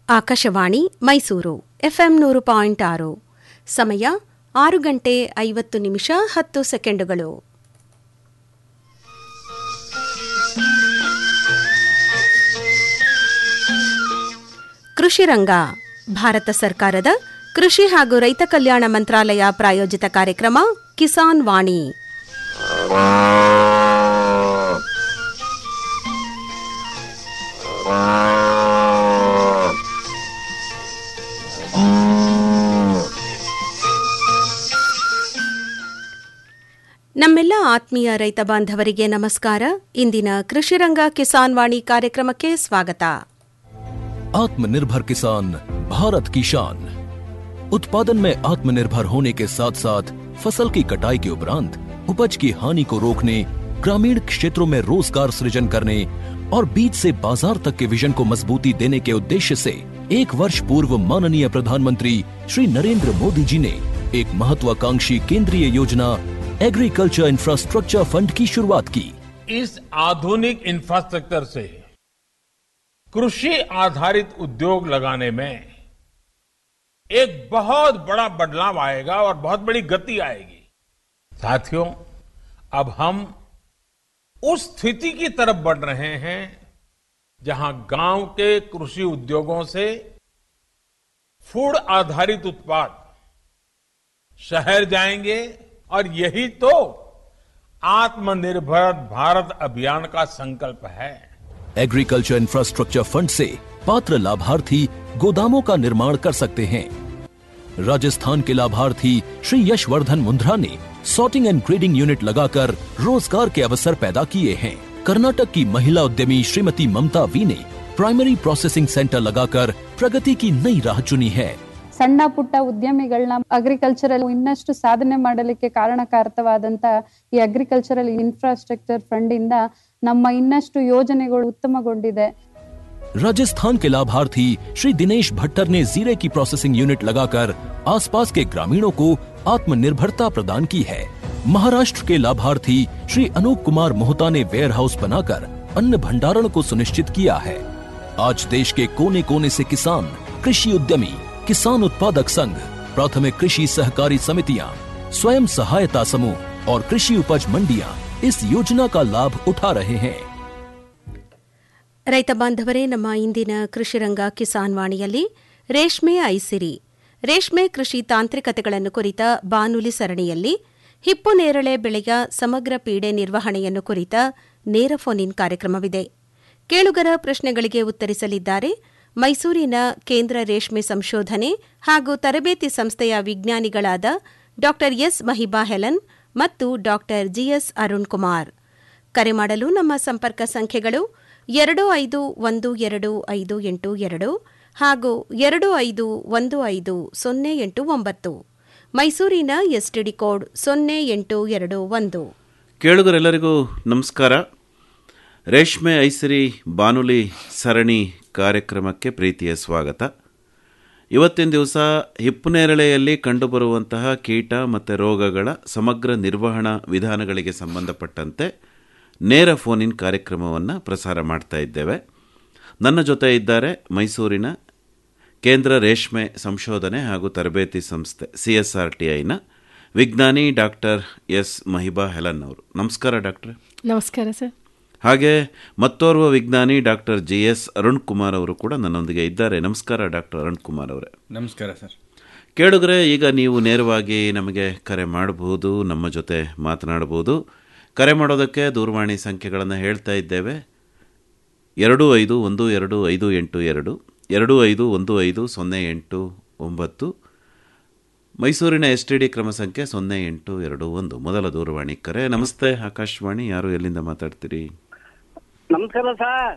Akashvani Mysuru FM ನೂರು point ಆರು ಸಮಯ ಆರು ಗಂಟೆ ಐವತ್ತು ನಿಮಿಷ ಹತ್ತು ಸೆಕೆಂಡುಗಳು ಕೃಷಿ ರಂಗ ಭಾರತ ಸರ್ಕಾರದ ಕೃಷಿ ಹಾಗೂ ರೈತ ಕಲ್ಯಾಣ ಮಂತ್ರಾಲಯ ಪ್ರಾಯೋಜಿತ ಕಾರ್ಯಕ್ರಮ ಕಿಸಾನ್ ವಾಣಿ ನಮ್ಮೆಲ್ಲ ಆತ್ಮೀಯ ರೈತ ಬಾಂಧವರಿಗೆ ನಮಸ್ಕಾರ ಇಂದಿನ ಕೃಷಿರಂಗ ಕಿಸಾನ್ ವಾಣಿ ಕಾರ್ಯಕ್ರಮಕ್ಕೆ ಸ್ವಾಗತ आत्मनिर्भर किसान भारत की शान उत्पादन में आत्मनिर्भर होने के साथ साथ फसल की कटाई के उपरांत उपज की हानि को रोकने ग्रामीण क्षेत्रों में रोजगार सृजन करने और बीज से बाजार तक के विजन को मजबूती देने के उद्देश्य से एक वर्ष पूर्व माननीय प्रधानमंत्री श्री नरेंद्र मोदी जी ने एक महत्वाकांक्षी केंद्रीय योजना एग्रीकल्चर इंफ्रास्ट्रक्चर फंड की शुरुआत की इस आधुनिक इंफ्रास्ट्रक्चर से कृषि आधारित उद्योग लगाने में एक बहुत बड़ा बदलाव आएगा और बहुत बड़ी गति आएगी साथियों अब हम उस स्थिति की तरफ बढ़ रहे हैं जहां गांव के कृषि उद्योगों से फूड आधारित उत्पाद शहर जाएंगे और यही तो आत्मनिर्भर भारत अभियान का संकल्प है एग्रीकल्चर इंफ्रास्ट्रक्चर फंड से पात्र लाभार्थी गोदामों का निर्माण कर सकते हैं राजस्थान के लाभार्थी श्री यशवर्धन मुंद्रा ने सॉर्टिंग एंड ग्रेडिंग यूनिट लगाकर रोजगार के अवसर पैदा किए हैं कर्नाटक की महिला उद्यमी श्रीमती ममता वी ने प्राइमरी प्रोसेसिंग सेंटर लगाकर प्रगति की नई राह चुनी है ಸಣ್ಣ ಪುಟ್ಟ ಉದ್ಯಮಿಗಳನ್ನ ಅಗ್ರಿಕಲ್ಚರಲ್ ಇನ್ನಷ್ಟು ಸಾಧನೆ ಮಾಡಲಿಕ್ಕೆ ಕಾರಣಕಾರಕವಾದಂತ ಈ ಅಗ್ರಿಕಲ್ಚರಲ್ ಇನ್ಫ್ರಾಸ್ಟ್ರಕ್ಚರ್ ಫಂಡ್ ಇಂದ ನಮ್ಮ ಇನ್ನಷ್ಟು ಯೋಜನೆಗಳು ಉತ್ತಮಗೊಂಡಿದೆ राजस्थान के लाभार्थी श्री दिनेश भट्टर ने जीरे की प्रोसेसिंग यूनिट लगाकर आसपास के ग्रामीणों को आत्मनिर्भरता प्रदान की है महाराष्ट्र के लाभार्थी श्री अनूप कुमार मोहता ने वेयर हाउस बनाकर अन्न भंडारण को सुनिश्चित किया है आज देश के कोने कोने से किसान कृषि उद्यमी किसान उत्पादक संघ प्राथमिक कृषि सहकारी समितियां स्वयं सहायता समूह और कृषि उपज मंडियां इस योजना का लाभ उठा रहे हैं ರೈತ ಬಾಂಧವರೇ ನಮ್ಮ ಇಂದಿನ ಕೃಷಿರಂಗ ಕಿಸಾನ್ ವಾಣಿಯಲ್ಲಿ ರೇಷ್ಮೆ ಐಸಿರಿ ರೇಷ್ಮೆ ಕೃಷಿ ತಾಂತ್ರಿಕತೆಗಳನ್ನು ಕುರಿತ ಬಾನುಲಿ ಸರಣಿಯಲ್ಲಿ ಹಿಪ್ಪು ನೇರಳೆ ಬೆಳೆಯ ಸಮಗ್ರ ಪೀಡೆ ನಿರ್ವಹಣೆಯನ್ನು ಕುರಿತ ನೇರ ಫೋನ್ ಇನ್ ಕಾರ್ಯಕ್ರಮವಿದೆ ಕೇಳುಗರ ಪ್ರಶ್ನೆಗಳಿಗೆ ಉತ್ತರಿಸಲಿದ್ದಾರೆ ಮೈಸೂರಿನ ಕೇಂದ್ರ ರೇಷ್ಮೆ ಸಂಶೋಧನೆ ಹಾಗೂ ತರಬೇತಿ ಸಂಸ್ಥೆಯ ವಿಜ್ಞಾನಿಗಳಾದ ಡಾ ಎಸ್ ಮಹಿಬಾ ಹೆಲನ್ ಮತ್ತು ಡಾ ಜಿಎಸ್ ಅರುಣ್ ಕುಮಾರ್ ಕರೆ ಮಾಡಲು ನಮ್ಮ ಸಂಪರ್ಕ ಸಂಖ್ಯೆಗಳು ಎರಡು ಐದು ಒಂದು ಎರಡು ಐದು ಎಂಟು ಎರಡು ಹಾಗೂ ಎರಡು ಐದು ಒಂದು ಐದು ಸೊನ್ನೆ ಎಂಟು ಒಂಬತ್ತು ಮೈಸೂರಿನ ಎಸ್ಟಿಡಿ ಕೋಡ್ ಸೊನ್ನೆ ಎಂಟು ಎರಡು ಒಂದು ಕೇಳುಗರೆಲ್ಲರಿಗೂ ನಮಸ್ಕಾರ ರೇಷ್ಮೆ ಐಸಿರಿ ಬಾನುಲಿ ಸರಣಿ ಕಾರ್ಯಕ್ರಮಕ್ಕೆ ಪ್ರೀತಿಯ ಸ್ವಾಗತ ಇವತ್ತಿನ ದಿವಸ ಹಿಪ್ಪುನೇರಳೆಯಲ್ಲಿ ಕಂಡುಬರುವಂತಹ ಕೀಟ ಮತ್ತು ರೋಗಗಳ ಸಮಗ್ರ ನಿರ್ವಹಣಾ ವಿಧಾನಗಳಿಗೆ ಸಂಬಂಧಪಟ್ಟಂತೆ ನೇರ ಫೋನ್ ಇನ್ ಕಾರ್ಯಕ್ರಮವನ್ನು ಪ್ರಸಾರ ಮಾಡ್ತಾ ಇದ್ದೇವೆ ನನ್ನ ಜೊತೆ ಇದ್ದಾರೆ ಮೈಸೂರಿನ ಕೇಂದ್ರ ರೇಷ್ಮೆ ಸಂಶೋಧನೆ ಹಾಗೂ ತರಬೇತಿ ಸಂಸ್ಥೆ ಸಿ ಎಸ್ ಆರ್ ಟಿ ಐನ ವಿಜ್ಞಾನಿ ಡಾಕ್ಟರ್ ಎಸ್ ಮಹಿಬಾ ಹೆಲನ್ ಅವರು ನಮಸ್ಕಾರ ಡಾಕ್ಟ್ರೆ ನಮಸ್ಕಾರ ಸರ್ ಹಾಗೆ ಮತ್ತೋರ್ವ ವಿಜ್ಞಾನಿ doctor G S Arun Kumar ಅವರು ಕೂಡ ನನ್ನೊಂದಿಗೆ ಇದ್ದಾರೆ ನಮಸ್ಕಾರ ಡಾಕ್ಟರ್ ಅರುಣ್ ಕುಮಾರ್ ಅವರೇ ನಮಸ್ಕಾರ ಸರ್ ಕೇಳಿದ್ರೆ ಈಗ ನೀವು ನೇರವಾಗಿ ನಮಗೆ ಕರೆ ಮಾಡಬಹುದು ನಮ್ಮ ಜೊತೆ ಮಾತನಾಡಬಹುದು ಕರೆ ಮಾಡೋದಕ್ಕೆ ದೂರವಾಣಿ ಸಂಖ್ಯೆಗಳನ್ನು ಹೇಳ್ತಾ ಇದ್ದೇವೆ ಎರಡು ಐದು ಒಂದು ಎರಡು ಐದು ಎಂಟು ಎರಡು ಎರಡು ಐದು ಒಂದು ಐದು ಸೊನ್ನೆ ಎಂಟು ಒಂಬತ್ತು ಮೈಸೂರಿನ ಎಸ್ ಟಿ ಡಿ ಕ್ರಮ ಸಂಖ್ಯೆ ಸೊನ್ನೆ ಎಂಟು ಎರಡು ಒಂದು ಮೊದಲ ದೂರವಾಣಿ ಕರೆ ನಮಸ್ತೆ ಆಕಾಶವಾಣಿ ಯಾರು ಎಲ್ಲಿಂದ ಮಾತಾಡ್ತೀರಿ ನಮಸ್ಕಾರ ಸರ್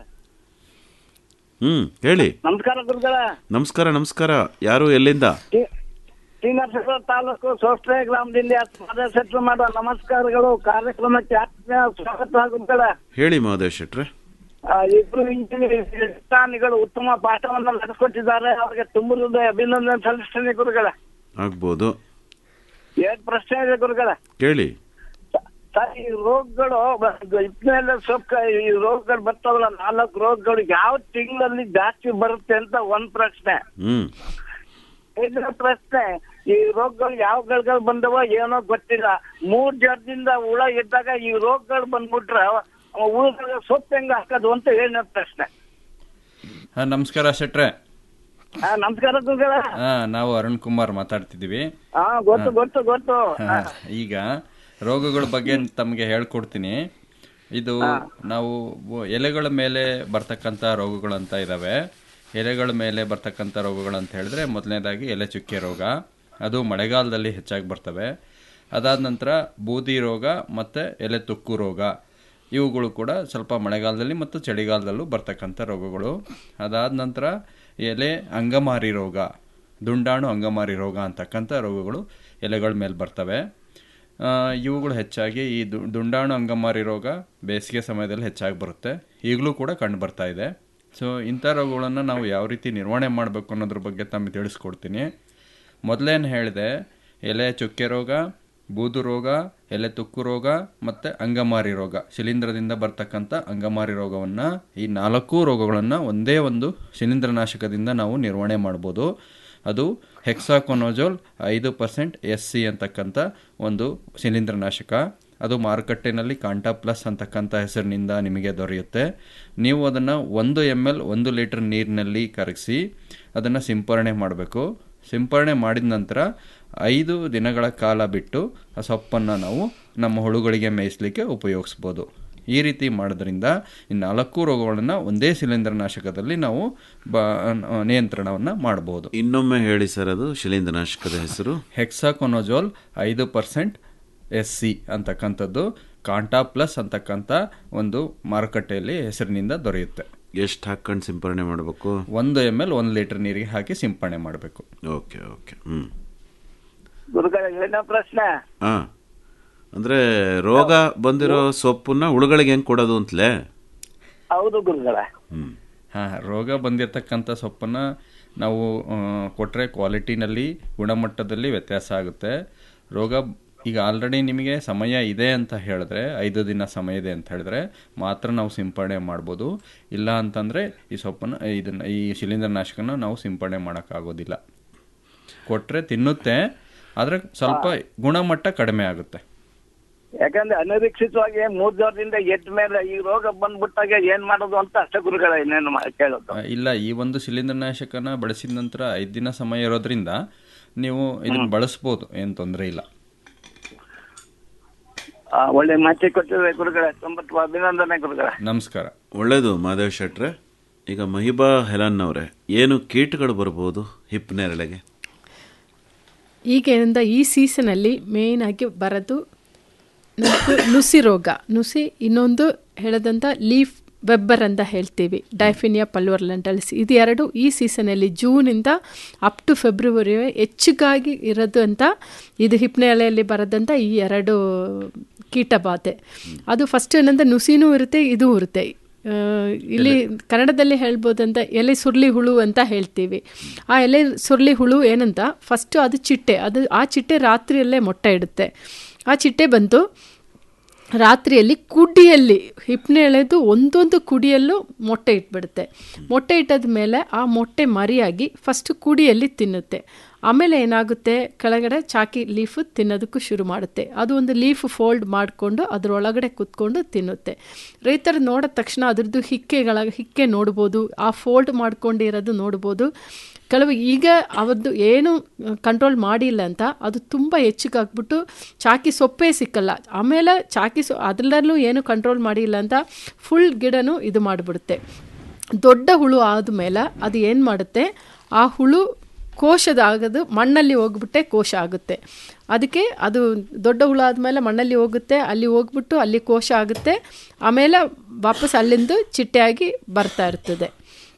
ಹ್ಞೂ ಹೇಳಿ ನಮಸ್ಕಾರ ಗುರುಗಳ ನಮಸ್ಕಾರ ನಮಸ್ಕಾರ ಯಾರು ಎಲ್ಲಿಂದ ಟಿ ನರಸೀಪುರ ತಾಲೂಕು ಸೋಸ್ಟ್ರೆ ಗ್ರಾಮದಿಂದ ಪಾದಯಾತ್ರೆ ಮಾಡೋ ನಮಸ್ಕಾರಗಳು ಕಾರ್ಯಕ್ರಮಕ್ಕೆ ಆತ್ಮೀಯ ಸ್ವಾಗತ ಗುರುಗಳ ಹೇಳಿ ಮಹೋದಯ ಶೆಟ್ರೆ ಆ, ಇಬ್ರು ವಿಜ್ಞಾನಿಗಳು ಉತ್ತಮ ಪಾಠವನ್ನು ನಡೆಸಿಕೊಟ್ಟಿದ್ದಾರೆ ಅವರಿಗೆ ತುಂಬ ಹೃದಯ ಅಭಿನಂದನೆ ಸಲ್ಲಿಸ್ತೇನೆ ಗುರುಗಳ ಆಗ್ಬೋದು ಎರಡು ಪ್ರಶ್ನೆ ಇದೆ ಗುರುಗಳ ಕೇಳಿ ಸರ್ ಈ ರೋಗಗಳು ಇದ್ಮೇಲೆ ಸ್ವಲ್ಪ ಈ ರೋಗಗಳು ಬರ್ತಾವಲ್ಲ ನಾಲ್ಕು ರೋಗಗಳು ಯಾವ ತಿಂಗಳಲ್ಲಿ ಜಾಸ್ತಿ ಬರುತ್ತೆ ಅಂತ ಒಂದ್ ಪ್ರಶ್ನೆ ಹ್ಮ್ ಐದನೇ ಪ್ರಶ್ನೆ ಈ ರೋಗಗಳು ಯಾವ ಗಳಗಳು ಬಂದವ ಏನೋ ಗೊತ್ತಿಲ್ಲ ಮೂರ್ ಜನದಿಂದ ಹುಳ ಇದ್ದಾಗ ಈ ರೋಗಗಳು ಬಂದ್ಬಿಟ್ರೆ ಹುಳಗಳ ಸೊಪ್ಪು ಹೆಂಗ ಹಾಕೋದು ಅಂತ ಏಳನೇ ಪ್ರಶ್ನೆ ಹಾಂ ನಮಸ್ಕಾರ ಶೆಟ್ರೆ ಆ, ನಮಸ್ಕಾರ ಗುರುಗಳ ಹಾಂ ನಾವು ಅರುಣ್ ಕುಮಾರ್ ಮಾತಾಡ್ತಿದ್ದೀವಿ ಹಾ ಗೊತ್ತು ಗೊತ್ತು ಗೊತ್ತು ಹಾ, ಈಗ ರೋಗಗಳ ಬಗ್ಗೆ ತಮಗೆ ಹೇಳ್ಕೊಡ್ತೀನಿ ಇದು ನಾವು ವ- ಎಲೆಗಳ ಮೇಲೆ ಬರ್ತಕ್ಕಂಥ ರೋಗಗಳು ಅಂತ ಇದ್ದಾವೆ ಎಲೆಗಳ ಮೇಲೆ ಬರ್ತಕ್ಕಂಥ ರೋಗಗಳು ಅಂತ ಹೇಳಿದ್ರೆ ಮೊದಲನೇದಾಗಿ ಎಲೆ ಚುಕ್ಕೆ ರೋಗ ಅದು ಮಳೆಗಾಲದಲ್ಲಿ ಹೆಚ್ಚಾಗಿ ಬರ್ತವೆ ಅದಾದ ನಂತರ ಬೂದಿ ರೋಗ ಮತ್ತು ಎಲೆ ತುಕ್ಕು ರೋಗ ಇವುಗಳು ಕೂಡ ಸ್ವಲ್ಪ ಮಳೆಗಾಲದಲ್ಲಿ ಮತ್ತು ಚಳಿಗಾಲದಲ್ಲೂ ಬರ್ತಕ್ಕಂಥ ರೋಗಗಳು ಅದಾದ ನಂತರ ಎಲೆ ಅಂಗಮಾರಿ ರೋಗ ದುಂಡಾಣು ಅಂಗಮಾರಿ ರೋಗ ಅಂತಕ್ಕಂಥ ರೋಗಗಳು ಎಲೆಗಳ ಮೇಲೆ ಬರ್ತವೆ ಆ, ಇವುಗಳು ಹೆಚ್ಚಾಗಿ ಈ ದು- ದುಂಡಾಣು ಅಂಗಮಾರಿ ರೋಗ ಬೇಸಿಗೆ ಸಮಯದಲ್ಲಿ ಹೆಚ್ಚಾಗಿ ಬರುತ್ತೆ ಈಗಲೂ ಕೂಡ ಕಂಡು ಬರ್ತಾ ಇದೆ ಸೊ ಇಂಥ ರೋಗಗಳನ್ನು ನಾವು ಯಾವ ರೀತಿ ನಿರ್ವಹಣೆ ಮಾಡಬೇಕು ಅನ್ನೋದ್ರ ಬಗ್ಗೆ ತಮಗೆ ತಿಳಿಸ್ಕೊಡ್ತೀನಿ ಮೊದಲೇನು ಹೇಳಿದೆ ಎಲೆ ಚುಕ್ಕೆ ರೋಗ ಬೂದು ರೋಗ ಎಲೆ ತುಕ್ಕು ರೋಗ ಮತ್ತು ಅಂಗಮಾರಿ ರೋಗ ಶಿಲೀಂಧ್ರದಿಂದ ಬರ್ತಕ್ಕಂಥ ಅಂಗಮಾರಿ ರೋಗವನ್ನು ಈ ನಾಲ್ಕು ರೋಗಗಳನ್ನು ಒಂದೇ ಒಂದು ಶಿಲೀಂಧ್ರನಾಶಕದಿಂದ ನಾವು ನಿರ್ವಹಣೆ ಮಾಡ್ಬೋದು ಅದು ಹೆಕ್ಸಾಕೊನೋಜೋಲ್ ಐದು ಪರ್ಸೆಂಟ್ ಎಸ್ ಸಿ ಅಂತಕ್ಕಂಥ ಒಂದು ಶಿಲೀಂಧ್ರನಾಶಕ ಅದು ಮಾರುಕಟ್ಟೆನಲ್ಲಿ ಕಾಂಟಾ ಪ್ಲಸ್ ಅಂತಕ್ಕಂಥ ಹೆಸರಿನಿಂದ ನಿಮಗೆ ದೊರೆಯುತ್ತೆ ನೀವು ಅದನ್ನು ಒಂದು ಎಮ್ ಎಲ್ ಒಂದು ಲೀಟರ್ ನೀರಿನಲ್ಲಿ ಕರಗಿಸಿ ಅದನ್ನು ಸಿಂಪರಣೆ ಮಾಡಬೇಕು ಸಿಂಪರಣೆ ಮಾಡಿದ ನಂತರ ಐದು ದಿನಗಳ ಕಾಲ ಬಿಟ್ಟು ಆ ಸೊಪ್ಪನ್ನು ನಾವು ನಮ್ಮ ಹುಳುಗಳಿಗೆ ಮೇಯಿಸಲಿಕ್ಕೆ ಉಪಯೋಗಿಸ್ಬೋದು ಈ ರೀತಿ ಮಾಡೋದ್ರಿಂದ ಈ ನಾಲ್ಕು ರೋಗಗಳನ್ನು ಒಂದೇ ಶಿಲೀಂಧ್ರನಾಶಕದಲ್ಲಿ ನಾವು ಬ ನಿಯಂತ್ರಣವನ್ನು ಮಾಡ್ಬೋದು ಇನ್ನೊಮ್ಮೆ ಹೇಳಿ ಸರ್ ಅದು ಶಿಲೀಂಧ್ರನಾಶಕದ ಹೆಸರು ಹೆಕ್ಸಾಕೊನೋಜೋಲ್ ಐದು ಪರ್ಸೆಂಟ್ ಎಸ್ ಸಿ ಅಂತಕ್ಕಂಥದ್ದು ಕಾಂಟಾ ಪ್ಲಸ್ ಅಂತಕ್ಕಂಥ ಒಂದು ಮಾರುಕಟ್ಟೆಯಲ್ಲಿ ಹೆಸರಿನಿಂದ ದೊರೆಯುತ್ತೆ ಎಷ್ಟು ಹಾಕೊಂಡು ಸಿಂಪರಣೆ ಮಾಡಬೇಕು ಒಂದು ಎಮ್ ಎಲ್ ಒಂದು ಲೀಟರ್ ನೀರಿಗೆ ಹಾಕಿ ಸಿಂಪಡಣೆ ಮಾಡಬೇಕು ಓಕೆ ಓಕೆ ಹ್ಮ್ ಗುರುಗಳ ಏಳನೇ ಪ್ರಶ್ನೆ ಹಾ ಅಂದ್ರೆ ರೋಗ ಬಂದಿರೋ ಸೊಪ್ಪನ್ನ ಹುಳುಗಳಿಗೆ ಹೆಂಗ್ ಕೊಡೋದು ಅಂತಲೇ ಹೌದು ಗುರುಗಳ ಹ್ಮ್ ಹಾಂ ರೋಗ ಬಂದಿರತಕ್ಕಂಥ ಸೊಪ್ಪನ್ನು ನಾವು ಕೊಟ್ಟರೆ ಕ್ವಾಲಿಟಿನಲ್ಲಿ ಗುಣಮಟ್ಟದಲ್ಲಿ ವ್ಯತ್ಯಾಸ ಆಗುತ್ತೆ ರೋಗ ಈಗ ಆಲ್ರೆಡಿ ನಿಮಗೆ ಸಮಯ ಇದೆ ಅಂತ ಹೇಳಿದ್ರೆ ಐದು ದಿನ ಸಮಯ ಇದೆ ಅಂತ ಹೇಳಿದ್ರೆ ಮಾತ್ರ ನಾವು ಸಿಂಪಡಣೆ ಮಾಡ್ಬೋದು ಇಲ್ಲ ಅಂತಂದರೆ ಈ ಸೊಪ್ಪನ್ನು ಇದನ್ನು ಈ ಶಿಲೀಂಧ್ರನಾಶಕನ ನಾವು ಸಿಂಪಡಣೆ ಮಾಡೋಕ್ಕಾಗೋದಿಲ್ಲ ಕೊಟ್ಟರೆ ತಿನ್ನುತ್ತೆ ಆದರೆ ಸ್ವಲ್ಪ ಗುಣಮಟ್ಟ ಕಡಿಮೆ ಆಗುತ್ತೆ ಯಾಕಂದ್ರೆ ಅನಿರೀಕ್ಷಿತವಾಗಿ ಮೂರ್ ದಿವಸದಿಂದ ಎದ್ದ ಮೇಲೆ ಈ ರೋಗ ಬಂದ್ಬಿಟ್ಟಾಗ ಏನ್ ಮಾಡೋದು ಅಂತ ಅಷ್ಟೇ ಗುರುಗಳ ಇನ್ನೇನು ಮಾ- ಕೇಳೋದು ಆ, ಇಲ್ಲ ಈ ಒಂದು ಶಿಲೀಂಧ್ರನಾಶಕನ ಬಳಸಿದ ನಂತರ ಐದು ದಿನ ಸಮಯ ಇರೋದ್ರಿಂದ ನೀವು ಇದನ್ನ ಬಳಸ್ಬೋದು ಏನು ತೊಂದರೆ ಇಲ್ಲ ಆ, ಒಳ್ಳೆ ಮಾಹಿತಿ ಕೊಟ್ಟಿದ್ರೆ ಗುರುಗಳೇ ತುಂಬಾ ಅಭಿನಂದನೆ ಗುರುಗಳೇ ನಮಸ್ಕಾರ ಒಳ್ಳೇದು ಮಾಧವ್ ಶೆಟ್ರೆ ಈಗ ಮಹಿಬಾ ಹೆಲನ್ ಅವರೇ ಏನು ಕೀಟಗಳು ಬರ್ಬೋದು ಹಿಪ್ ನೇರಳೆಗೆ ಈಗಿನಿಂದ ಈ ಸೀಸನಲ್ಲಿ ಮೇಯ್ನಾಗಿ ಬರೋದು ನಮ್ಗೆ ನುಸಿ ರೋಗ ನುಸಿ ಇನ್ನೊಂದು ಹೇಳದಂಥ ಲೀಫ್ ವೆಬ್ಬರ್ ಅಂತ ಹೇಳ್ತೀವಿ ಡೈಫಿನಿಯಾ ಪಲ್ವರ್ಲೆಂಟಲ್ಸ್ ಇದು ಎರಡು ಈ ಸೀಸನಲ್ಲಿ ಜೂನಿಂದ ಅಪ್ ಟು ಫೆಬ್ರವರಿ ಹೆಚ್ಚಿಗಾಗಿ ಇರೋದು ಅಂತ ಇದು ಹಿಪ್ನೆಲೆಯಲ್ಲಿ ಬರೋದಂತ ಈ ಎರಡು ಕೀಟಬಾಧೆ ಅದು ಫಸ್ಟ್ ಏನಂದ್ರೆ ನುಸಿನೂ ಇರುತ್ತೆ ಇದೂ ಇರುತ್ತೆ ಆ, ಇಲ್ಲಿ ಕನ್ನಡದಲ್ಲಿ ಹೇಳ್ಬೋದಂತ ಎಲೆ ಸುರ್ಲಿ ಹುಳು ಅಂತ ಹೇಳ್ತೀವಿ ಆ ಎಲೆ ಸುರ್ಲಿ ಹುಳು ಏನಂತ ಫಸ್ಟು ಅದು ಚಿಟ್ಟೆ ಅದು ಆ ಚಿಟ್ಟೆ ರಾತ್ರಿಯಲ್ಲೇ ಮೊಟ್ಟೆ ಇಡುತ್ತೆ ಆ ಚಿಟ್ಟೆ ಬಂತು ರಾತ್ರಿಯಲ್ಲಿ ಕುಡಿಯಲ್ಲಿ ಹಿಪ್ನೆ ಎಳೆದು ಒಂದೊಂದು ಕುಡಿಯಲ್ಲೂ ಮೊಟ್ಟೆ ಇಟ್ಬಿಡುತ್ತೆ ಮೊಟ್ಟೆ ಇಟ್ಟದ ಮೇಲೆ ಆ ಮೊಟ್ಟೆ ಮರಿಯಾಗಿ ಫಸ್ಟ್ ಕುಡಿಯಲ್ಲಿ ತಿನ್ನುತ್ತೆ ಆಮೇಲೆ ಏನಾಗುತ್ತೆ ಕೆಳಗಡೆ ಚಾಕಿ ಲೀಫು ತಿನ್ನೋದಕ್ಕೂ ಶುರು ಮಾಡುತ್ತೆ ಅದು ಒಂದು ಲೀಫ್ ಫೋಲ್ಡ್ ಮಾಡಿಕೊಂಡು ಅದರೊಳಗಡೆ ಕುತ್ಕೊಂಡು ತಿನ್ನುತ್ತೆ ರೈತರು ನೋಡಿದ ತಕ್ಷಣ ಅದ್ರದ್ದು ಹಿಕ್ಕೆಗಳ ಹಿಕ್ಕೆ ನೋಡ್ಬೋದು ಆ ಫೋಲ್ಡ್ ಮಾಡ್ಕೊಂಡಿರೋದು ನೋಡ್ಬೋದು ಕೆಲವು ಈಗ ಅವತ್ತು ಏನು ಕಂಟ್ರೋಲ್ ಮಾಡಿಲ್ಲ ಅಂತ ಅದು ತುಂಬ ಹೆಚ್ಚಿಗಾಗ್ಬಿಟ್ಟು ಚಾಕಿ ಸೊಪ್ಪೇ ಸಿಕ್ಕಲ್ಲ ಆಮೇಲೆ ಚಾಕಿ ಸೊ ಅದರಲ್ಲೂ ಏನು ಕಂಟ್ರೋಲ್ ಮಾಡಿಲ್ಲ ಅಂತ ಫುಲ್ ಗಿಡನೂ ಇದು ಮಾಡಿಬಿಡುತ್ತೆ ದೊಡ್ಡ ಹುಳು ಆದಮೇಲೆ ಅದು ಏನು ಮಾಡುತ್ತೆ ಆ ಹುಳು ಕೋಶದ ಆಗೋದು ಮಣ್ಣಲ್ಲಿ ಹೋಗ್ಬಿಟ್ಟೆ ಕೋಶ ಆಗುತ್ತೆ ಅದಕ್ಕೆ ಅದು ದೊಡ್ಡ ಹುಳು ಆದಮೇಲೆ ಮಣ್ಣಲ್ಲಿ ಹೋಗುತ್ತೆ ಅಲ್ಲಿ ಹೋಗ್ಬಿಟ್ಟು ಅಲ್ಲಿ ಕೋಶ ಆಗುತ್ತೆ ಆಮೇಲೆ ವಾಪಸ್ ಅಲ್ಲಿಂದ ಚಿಟ್ಟೆಯಾಗಿ ಬರ್ತಾ ಇರ್ತದೆ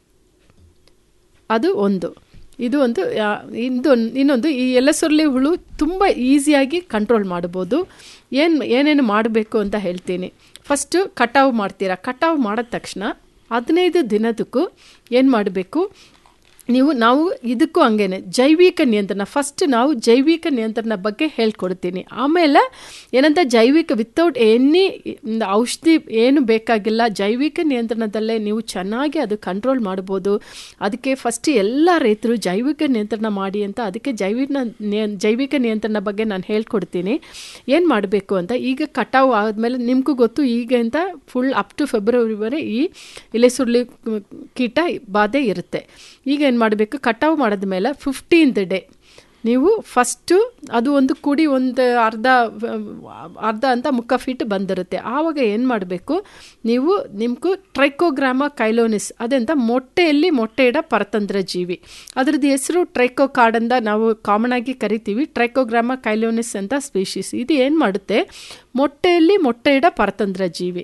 ಅದು ಒಂದು ಇದು ಒಂದು ಯಾ- ಇದು ಇನ್ನೊಂದು ಈ ಎಲೆಸುರ್ಲಿ ಹುಳು ತುಂಬ ಈಸಿಯಾಗಿ ಕಂಟ್ರೋಲ್ ಮಾಡ್ಬೋದು ಏನು ಏನೇನು ಮಾಡಬೇಕು ಅಂತ ಹೇಳ್ತೀನಿ ಫಸ್ಟು ಕಟಾವು ಮಾಡ್ತೀರಾ ಕಟಾವು ಮಾಡಿದ ತಕ್ಷಣ ಹದಿನೈದು ದಿನದಕ್ಕೂ ಏನು ಮಾಡಬೇಕು ನೀವು ನಾವು ಇದಕ್ಕೂ ಹಂಗೇನೆ ಜೈವಿಕ ನಿಯಂತ್ರಣ ಫಸ್ಟ್ ನಾವು ಜೈವಿಕ ನಿಯಂತ್ರಣ ಬಗ್ಗೆ ಹೇಳ್ಕೊಡ್ತೀನಿ ಆಮೇಲೆ ಏನಂತ ಜೈವಿಕ ವಿತೌಟ್ ಎನಿ ಔಷಧಿ ಏನು ಬೇಕಾಗಿಲ್ಲ ಜೈವಿಕ ನಿಯಂತ್ರಣದಲ್ಲೇ ನೀವು ಚೆನ್ನಾಗಿ ಅದು ಕಂಟ್ರೋಲ್ ಮಾಡ್ಬೋದು ಅದಕ್ಕೆ ಫಸ್ಟ್ ಎಲ್ಲ ರೈತರು ಜೈವಿಕ ನಿಯಂತ್ರಣ ಮಾಡಿ ಅಂತ ಅದಕ್ಕೆ ಜೈವಿಕ ನಿಯ- ಜೈವಿಕ ನಿಯಂತ್ರಣ ಬಗ್ಗೆ ನಾನು ಹೇಳ್ಕೊಡ್ತೀನಿ ಏನು ಮಾಡಬೇಕು ಅಂತ ಈಗ ಕಟಾವು ಆದಮೇಲೆ ನಿಮಗೂ ಗೊತ್ತು ಈಗ ಅಂತ ಫುಲ್ ಅಪ್ ಟು ಫೆಬ್ರವರಿವರೆ ಈ ಎಲೆ ಸುರುಳಿ ಕೀಟ ಬಾಧೆ ಇರುತ್ತೆ ಈಗ ಏನು ಮಾಡಬೇಕು ಕಟಾವು ಮಾಡಿದ್ಮೇಲೆ ಫಿಫ್ಟೀನ್ತ್ ಡೇ ನೀವು ಫಸ್ಟು ಅದು ಒಂದು ಕುಡಿ ಒಂದು ಅರ್ಧ ಅರ್ಧ ಅಂತ ಮುಕ್ಕ ಫೀಟ್ ಬಂದಿರುತ್ತೆ ಆವಾಗ ಏನು ಮಾಡಬೇಕು ನೀವು ನಿಮಗೂ ಟ್ರೈಕೋಗ್ರಾಮ ಕೈಲೋನಿಸ್ ಅದೆಂತ ಮೊಟ್ಟೆಯಲ್ಲಿ ಮೊಟ್ಟೆ ಇಡ ಪರತಂತ್ರ ಜೀವಿ ಅದ್ರದ್ದು ಹೆಸರು ಟ್ರೈಕೋ ಕಾರ್ಡ್ ನಾವು ಕಾಮನ್ ಆಗಿ ಕರಿತೀವಿ ಟ್ರೈಕೋಗ್ರಾಮ ಕೈಲೋನಿಸ್ ಅಂತ ಸ್ಪೀಶೀಸ್ ಇದು ಏನು ಮಾಡುತ್ತೆ ಮೊಟ್ಟೆಯಲ್ಲಿ ಮೊಟ್ಟೆ ಇಡ ಪರತಂತ್ರ ಜೀವಿ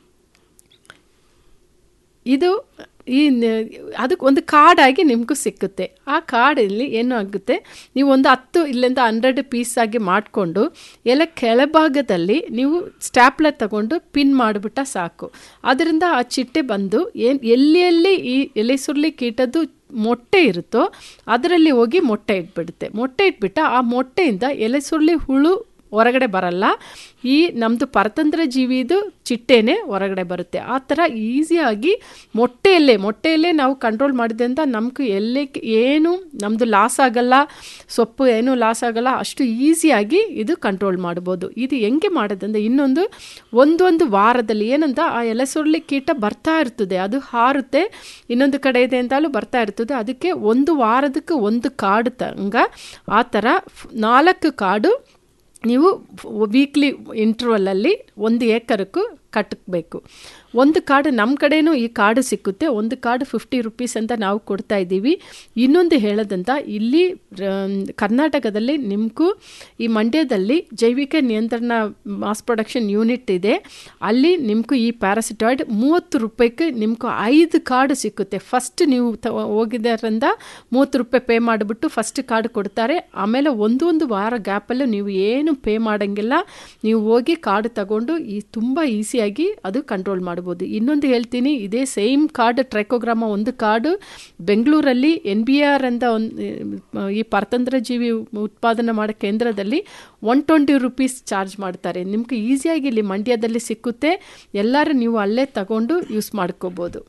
ಇದು ಈ ನ- ಅದಕ್ಕೆ ಒಂದು ಕಾರ್ಡಾಗಿ ನಿಮಗೂ ಸಿಕ್ಕುತ್ತೆ ಆ ಕಾರ್ಡಲ್ಲಿ ಏನು ಆಗುತ್ತೆ ನೀವು ಒಂದು ಹತ್ತು ಇಲ್ಲಿಂದ ಹಂಡ್ರೆಡ್ ಪೀಸ್ ಆಗಿ ಮಾಡಿಕೊಂಡು ಎಲ್ಲ ಕೆಳಭಾಗದಲ್ಲಿ ನೀವು ಸ್ಟ್ಯಾಪ್ಲರ್ ತಗೊಂಡು ಪಿನ್ ಮಾಡಿಬಿಟ್ಟ ಸಾಕು ಅದರಿಂದ ಆ ಚಿಟ್ಟೆ ಬಂದು ಏನು ಎಲ್ಲಿ ಎಲ್ಲಿ ಈ ಎಲೆ ಸುರುಳಿ ಕೀಟದ್ದು ಮೊಟ್ಟೆ ಇರುತ್ತೋ ಅದರಲ್ಲಿ ಹೋಗಿ ಮೊಟ್ಟೆ ಇಟ್ಬಿಡುತ್ತೆ ಮೊಟ್ಟೆ ಇಟ್ಬಿಟ್ಟ ಆ ಮೊಟ್ಟೆಯಿಂದ ಎಲೆ ಸುರುಳಿ ಹುಳು ಹೊರಗಡೆ ಬರಲ್ಲ ಈ ನಮ್ಮದು ಪರತಂತ್ರ ಜೀವಿದು ಚಿಟ್ಟೆನೇ ಹೊರಗಡೆ ಬರುತ್ತೆ ಆ ಥರ ಈಸಿಯಾಗಿ ಮೊಟ್ಟೆಯಲ್ಲೇ ಮೊಟ್ಟೆಯಲ್ಲೇ ನಾವು ಕಂಟ್ರೋಲ್ ಮಾಡಿದ್ರಿಂದ ನಮ್ಗೆ ಎಲ್ಲೇ ಏನು ನಮ್ಮದು ಲಾಸ್ ಆಗಲ್ಲ ಸೊಪ್ಪು ಏನೂ ಲಾಸ್ ಆಗಲ್ಲ ಅಷ್ಟು ಈಸಿಯಾಗಿ ಇದು ಕಂಟ್ರೋಲ್ ಮಾಡ್ಬೋದು ಇದು ಹೆಂಗೆ ಮಾಡೋದಂದ್ರೆ ಇನ್ನೊಂದು ಒಂದೊಂದು ವಾರದಲ್ಲಿ ಏನಂತ ಆ ಎಲೆ ಸುರುಳಿ ಕೀಟ ಬರ್ತಾ ಇರ್ತದೆ ಅದು ಹಾರುತ್ತೆ ಇನ್ನೊಂದು ಕಡೆ ಇದೆ ಅಂತಲೂ ಬರ್ತಾ ಇರ್ತದೆ ಅದಕ್ಕೆ ಒಂದು ವಾರದಕ್ಕೆ ಒಂದು ಕಾಡು ತಂಗ ಆ ಥರ ಫ್- ನಾಲ್ಕು ಕಾಡು ನೀವು ವೀಕ್ಲಿ ಇಂಟರ್ವಲಲ್ಲಿ ಒಂದು ಏಕರಕ್ಕೂ ಕಟ್ಟಬೇಕು ಒಂದು ಕಾರ್ಡು ನಮ್ಮ ಕಡೆನೂ ಈ ಕಾರ್ಡು ಸಿಕ್ಕುತ್ತೆ ಒಂದು ಕಾರ್ಡು ಫಿಫ್ಟಿ ರುಪೀಸ್ ಅಂತ ನಾವು ಕೊಡ್ತಾ ಇದ್ದೀವಿ ಇನ್ನೊಂದು ಹೇಳೋದಂತ ಇಲ್ಲಿ ಆಮ್, ಕರ್ನಾಟಕದಲ್ಲಿ ನಿಮಗೂ ಈ ಮಂಡ್ಯದಲ್ಲಿ ಜೈವಿಕ ನಿಯಂತ್ರಣ ಮಾಸ್ ಪ್ರೊಡಕ್ಷನ್ ಯೂನಿಟ್ ಇದೆ ಅಲ್ಲಿ ನಿಮಗೂ ಈ ಪ್ಯಾರಾಸಿಟಾಯ್ಡ್ ಮೂವತ್ತು ರೂಪಾಯಿಗೆ ನಿಮ್ಗೂ ಐದು ಕಾರ್ಡು ಸಿಕ್ಕುತ್ತೆ ಫಸ್ಟ್ ನೀವು ತ ಹೋಗಿದ್ದರಿಂದ ಮೂವತ್ತು ರೂಪಾಯಿ ಪೇ ಮಾಡಿಬಿಟ್ಟು ಫಸ್ಟ್ ಕಾರ್ಡ್ ಕೊಡ್ತಾರೆ ಆಮೇಲೆ ಒಂದು ಒಂದು ವಾರ ಗ್ಯಾಪಲ್ಲೂ ನೀವು ಏನು ಪೇ ಮಾಡೋಂಗಿಲ್ಲ ನೀವು ಹೋಗಿ ಕಾರ್ಡ್ ತಗೊಂಡು ಈ ತುಂಬ ಈಸಿಯಾಗಿ ಅದು ಕಂಟ್ರೋಲ್ ಮಾಡ್ಬೋದು ಇನ್ನೊಂದು ಹೇಳ್ತೀನಿ ಇದೇ ಸೇಮ್ ಕಾರ್ಡ್ ಟ್ರೈಕೋಗ್ರಾಮ ಒಂದು ಕಾರ್ಡು ಬೆಂಗಳೂರಲ್ಲಿ ಎನ್ ಬಿ ಆರ್ ಅಂತ ಒಂದು ಈ ಪರತಂತ್ರ ಜೀವಿ ಉತ್ಪಾದನೆ ಮಾಡೋ ಕೇಂದ್ರದಲ್ಲಿ ಒನ್ ಟ್ವೆಂಟಿ ರುಪೀಸ್ ಚಾರ್ಜ್ ಮಾಡ್ತಾರೆ ನಿಮ್ಗೆ ಈಸಿಯಾಗಿ ಇಲ್ಲಿ ಮಂಡ್ಯದಲ್ಲಿ ಸಿಕ್ಕುತ್ತೆ ಎಲ್ಲರೂ ನೀವು ಅಲ್ಲೇ ತಗೊಂಡು ಯೂಸ್ ಮಾಡ್ಕೋಬೋದು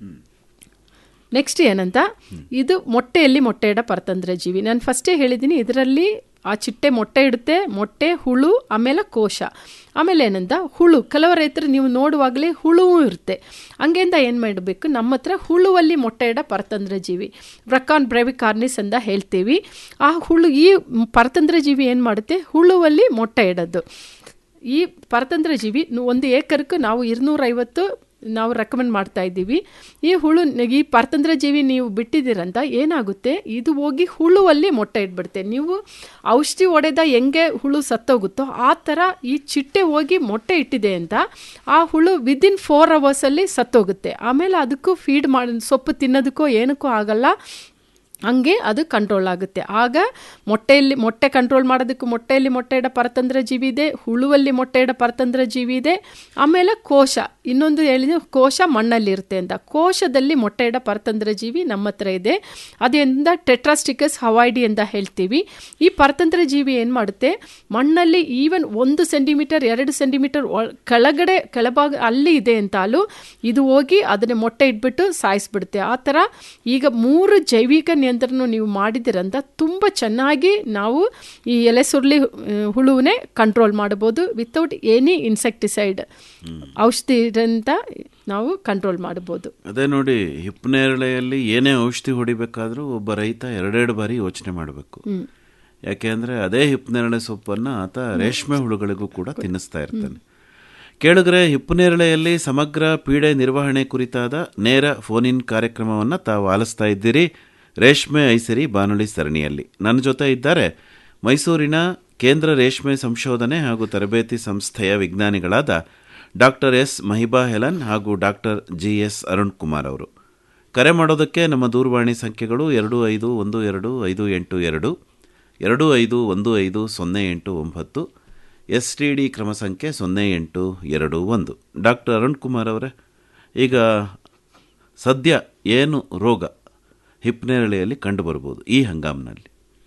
ನೆಕ್ಸ್ಟ್ ಏನಂತ ಇದು ಮೊಟ್ಟೆಯಲ್ಲಿ ಮೊಟ್ಟೆ ಇಡ ಪರತಂತ್ರ ಜೀವಿ ನಾನು ಫಸ್ಟೇ ಹೇಳಿದ್ದೀನಿ ಇದರಲ್ಲಿ ಆ ಚಿಟ್ಟೆ ಮೊಟ್ಟೆ ಇಡುತ್ತೆ ಮೊಟ್ಟೆ ಹುಳು ಆಮೇಲೆ ಕೋಶ ಆಮೇಲೆ ಏನಂತ ಹುಳು ಕೆಲವು ರೈತರು ನೀವು ನೋಡುವಾಗಲೇ ಹುಳುವೂ ಇರುತ್ತೆ ಹಂಗೆಂದ ಏನು ಮಾಡಬೇಕು ನಮ್ಮ ಹತ್ರ ಹುಳುವಲ್ಲಿ ಮೊಟ್ಟೆ ಇಡ ಪರತಂತ್ರ ಜೀವಿ ಬ್ರಕಾನ್ ಬ್ರೆವಿಕಾರ್ನಿಸ್ ಅಂತ ಹೇಳ್ತೀವಿ ಆ ಹುಳು ಈ ಪರತಂತ್ರ ಜೀವಿ ಏನು ಮಾಡುತ್ತೆ ಹುಳುವಲ್ಲಿ ಮೊಟ್ಟೆ ಇಡೋದು ಈ ಪರತಂತ್ರ ಜೀವಿ ನು- ಒಂದು ಏಕರ್க்கு ನಾವು ഇരുന്നൂರೈವತ್ತು ನಾವು ರೆಕಮೆಂಡ್ ಮಾಡ್ತಾ ಇದ್ದೀವಿ ಈ ಹುಳು ಈ ಪರತಂತ್ರ ಜೀವಿ ನೀವು ಬಿಟ್ಟಿದ್ದೀರಂತ ಏನಾಗುತ್ತೆ ಇದು ಹೋಗಿ ಹುಳುವಲ್ಲಿ ಮೊಟ್ಟೆ ಇಟ್ಬಿಡುತ್ತೆ ನೀವು ಔಷಧಿ ಹೊಡೆದ ಹೆಂಗೆ ಹುಳು ಸತ್ತೋಗುತ್ತೋ ಆ ಥರ ಈ ಚಿಟ್ಟೆ ಹೋಗಿ ಮೊಟ್ಟೆ ಇಟ್ಟಿದೆ ಅಂತ ಆ ಹುಳು ವಿದಿನ್ ಫೋರ್ ಅವರ್ಸಲ್ಲಿ ಸತ್ತೋಗುತ್ತೆ ಆಮೇಲೆ ಅದಕ್ಕೂ ಫೀಡ್ ಮಾಡಿ ಸೊಪ್ಪು ತಿನ್ನೋದಕ್ಕೋ ಏನಕ್ಕೂ ಆಗಲ್ಲ ಹಂಗೆ ಅದು ಕಂಟ್ರೋಲ್ ಆಗುತ್ತೆ ಆಗ ಮೊಟ್ಟೆಯಲ್ಲಿ ಮೊಟ್ಟೆ ಕಂಟ್ರೋಲ್ ಮಾಡೋದಕ್ಕೆ ಮೊಟ್ಟೆಯಲ್ಲಿ ಮೊಟ್ಟೆ ಇಡ ಪರತಂತ್ರ ಜೀವಿ ಇದೆ ಹುಳುವಲ್ಲಿ ಮೊಟ್ಟೆ ಇಡ ಪರತಂತ್ರ ಜೀವಿ ಇದೆ ಆಮೇಲೆ ಕೋಶ ಇನ್ನೊಂದು ಹೇಳಿದ್ರೆ ಕೋಶ ಮಣ್ಣಲ್ಲಿ ಇರುತ್ತೆ ಅಂತ ಕೋಶದಲ್ಲಿ ಮೊಟ್ಟೆ ಇಡ ಪರತಂತ್ರ ಜೀವಿ ನಮ್ಮ ಹತ್ರ ಇದೆ ಅದರಿಂದ ಟೆಟ್ರಾಸ್ಟಿಕಸ್ ಹವಾಯ್ಡಿ ಅಂತ ಹೇಳ್ತೀವಿ ಈ ಪರತಂತ್ರ ಜೀವಿ ಏನು ಮಾಡುತ್ತೆ ಮಣ್ಣಲ್ಲಿ ಈವನ್ ಒಂದು ಸೆಂಟಿಮೀಟರ್ ಎರಡು ಸೆಂಟಿಮೀಟರ್ ಕೆಳಗಡೆ ಕೆಳಭಾಗ ಅಲ್ಲಿ ಇದೆ ಅಂತಲೂ ಇದು ಹೋಗಿ ಅದನ್ನ ಮೊಟ್ಟೆ ಇಟ್ಬಿಟ್ಟು ಸಾಯಿಸ್ಬಿಡುತ್ತೆ ಆ ಥರ ಈಗ ಮೂರು ಜೈವಿಕ ನಿಯಂತ್ರಣ ನೀವು ಮಾಡಿದಿರಂತ ತುಂಬ ಚೆನ್ನಾಗಿ ನಾವು ಈ ಎಲೆ ಸುರುಳಿ ಹುಳುವನ್ನೇ ಕಂಟ್ರೋಲ್ ಮಾಡ್ಬೋದು ವಿತೌಟ್ ಎನಿ ಇನ್ಸೆಕ್ಟಿಸೈಡ್ ಔಷಧಿ ಅಂತ ನಾವು ಕಂಟ್ರೋಲ್ ಮಾಡ್ಬೋದು ಅದೇ ನೋಡಿ ಹಿಪ್ಪನೇರಳೆಯಲ್ಲಿ ಏನೇ ಔಷಧಿ ಹೊಡಿಬೇಕಾದ್ರೂ ಒಬ್ಬ ರೈತ ಎರಡೆರಡು ಬಾರಿ ಯೋಚನೆ ಮಾಡಬೇಕು ಯಾಕೆ ಅಂದರೆ ಅದೇ ಹಿಪ್ಪನೇರಳೆ ಸೊಪ್ಪನ್ನು ಆತ ರೇಷ್ಮೆ ಹುಳುಗಳಿಗೂ ಕೂಡ ತಿನ್ನಿಸ್ತಾ ಇರ್ತಾನೆ ಕೇಳಿದ್ರೆ ಹಿಪ್ಪನೇರಳೆಯಲ್ಲಿ ಸಮಗ್ರ ಪೀಡೆ ನಿರ್ವಹಣೆ ಕುರಿತಾದ ನೇರ ಫೋನ್ ಇನ್ ಕಾರ್ಯಕ್ರಮವನ್ನು ತಾವು ಆಲಿಸ್ತಾ ಇದ್ದೀರಿ ರೇಷ್ಮೆ ಐಸರಿ ಬಾನುಲಿ ಸರಣಿಯಲ್ಲಿ ನನ್ನ ಜೊತೆ ಇದ್ದಾರೆ ಮೈಸೂರಿನ ಕೇಂದ್ರ ರೇಷ್ಮೆ ಸಂಶೋಧನೆ ಹಾಗೂ ತರಬೇತಿ ಸಂಸ್ಥೆಯ ವಿಜ್ಞಾನಿಗಳಾದ ಡಾಕ್ಟರ್ ಎಸ್ ಮಹಿಬಾ ಹೆಲನ್ ಹಾಗೂ doctor G S Arun Kumar ಅವರು ಕರೆ ಮಾಡೋದಕ್ಕೆ ನಮ್ಮ ದೂರವಾಣಿ ಸಂಖ್ಯೆಗಳು ಎರಡು ಐದು ಒಂದು ಎರಡು ಐದು ಎಂಟು ಎರಡು ಎರಡು ಐದು ಒಂದು ಐದು ಸೊನ್ನೆ ಎಂಟು ಒಂಬತ್ತು ಎಸ್ ಟಿ ಡಿ ಕ್ರಮ ಸಂಖ್ಯೆ ಸೊನ್ನೆ ಎಂಟು ಎರಡು ಒಂದು ಡಾಕ್ಟರ್ ಅರುಣ್ ಕುಮಾರ್ ಅವರೇ ಈಗ ಸದ್ಯ ಏನು ರೋಗ ಹಿಪ್ನೇರಳೆಯಲ್ಲಿ ಕಂಡು ಬರ್ಬೋದು ಈ ಹಂಗಾಮಿನಲ್ಲಿ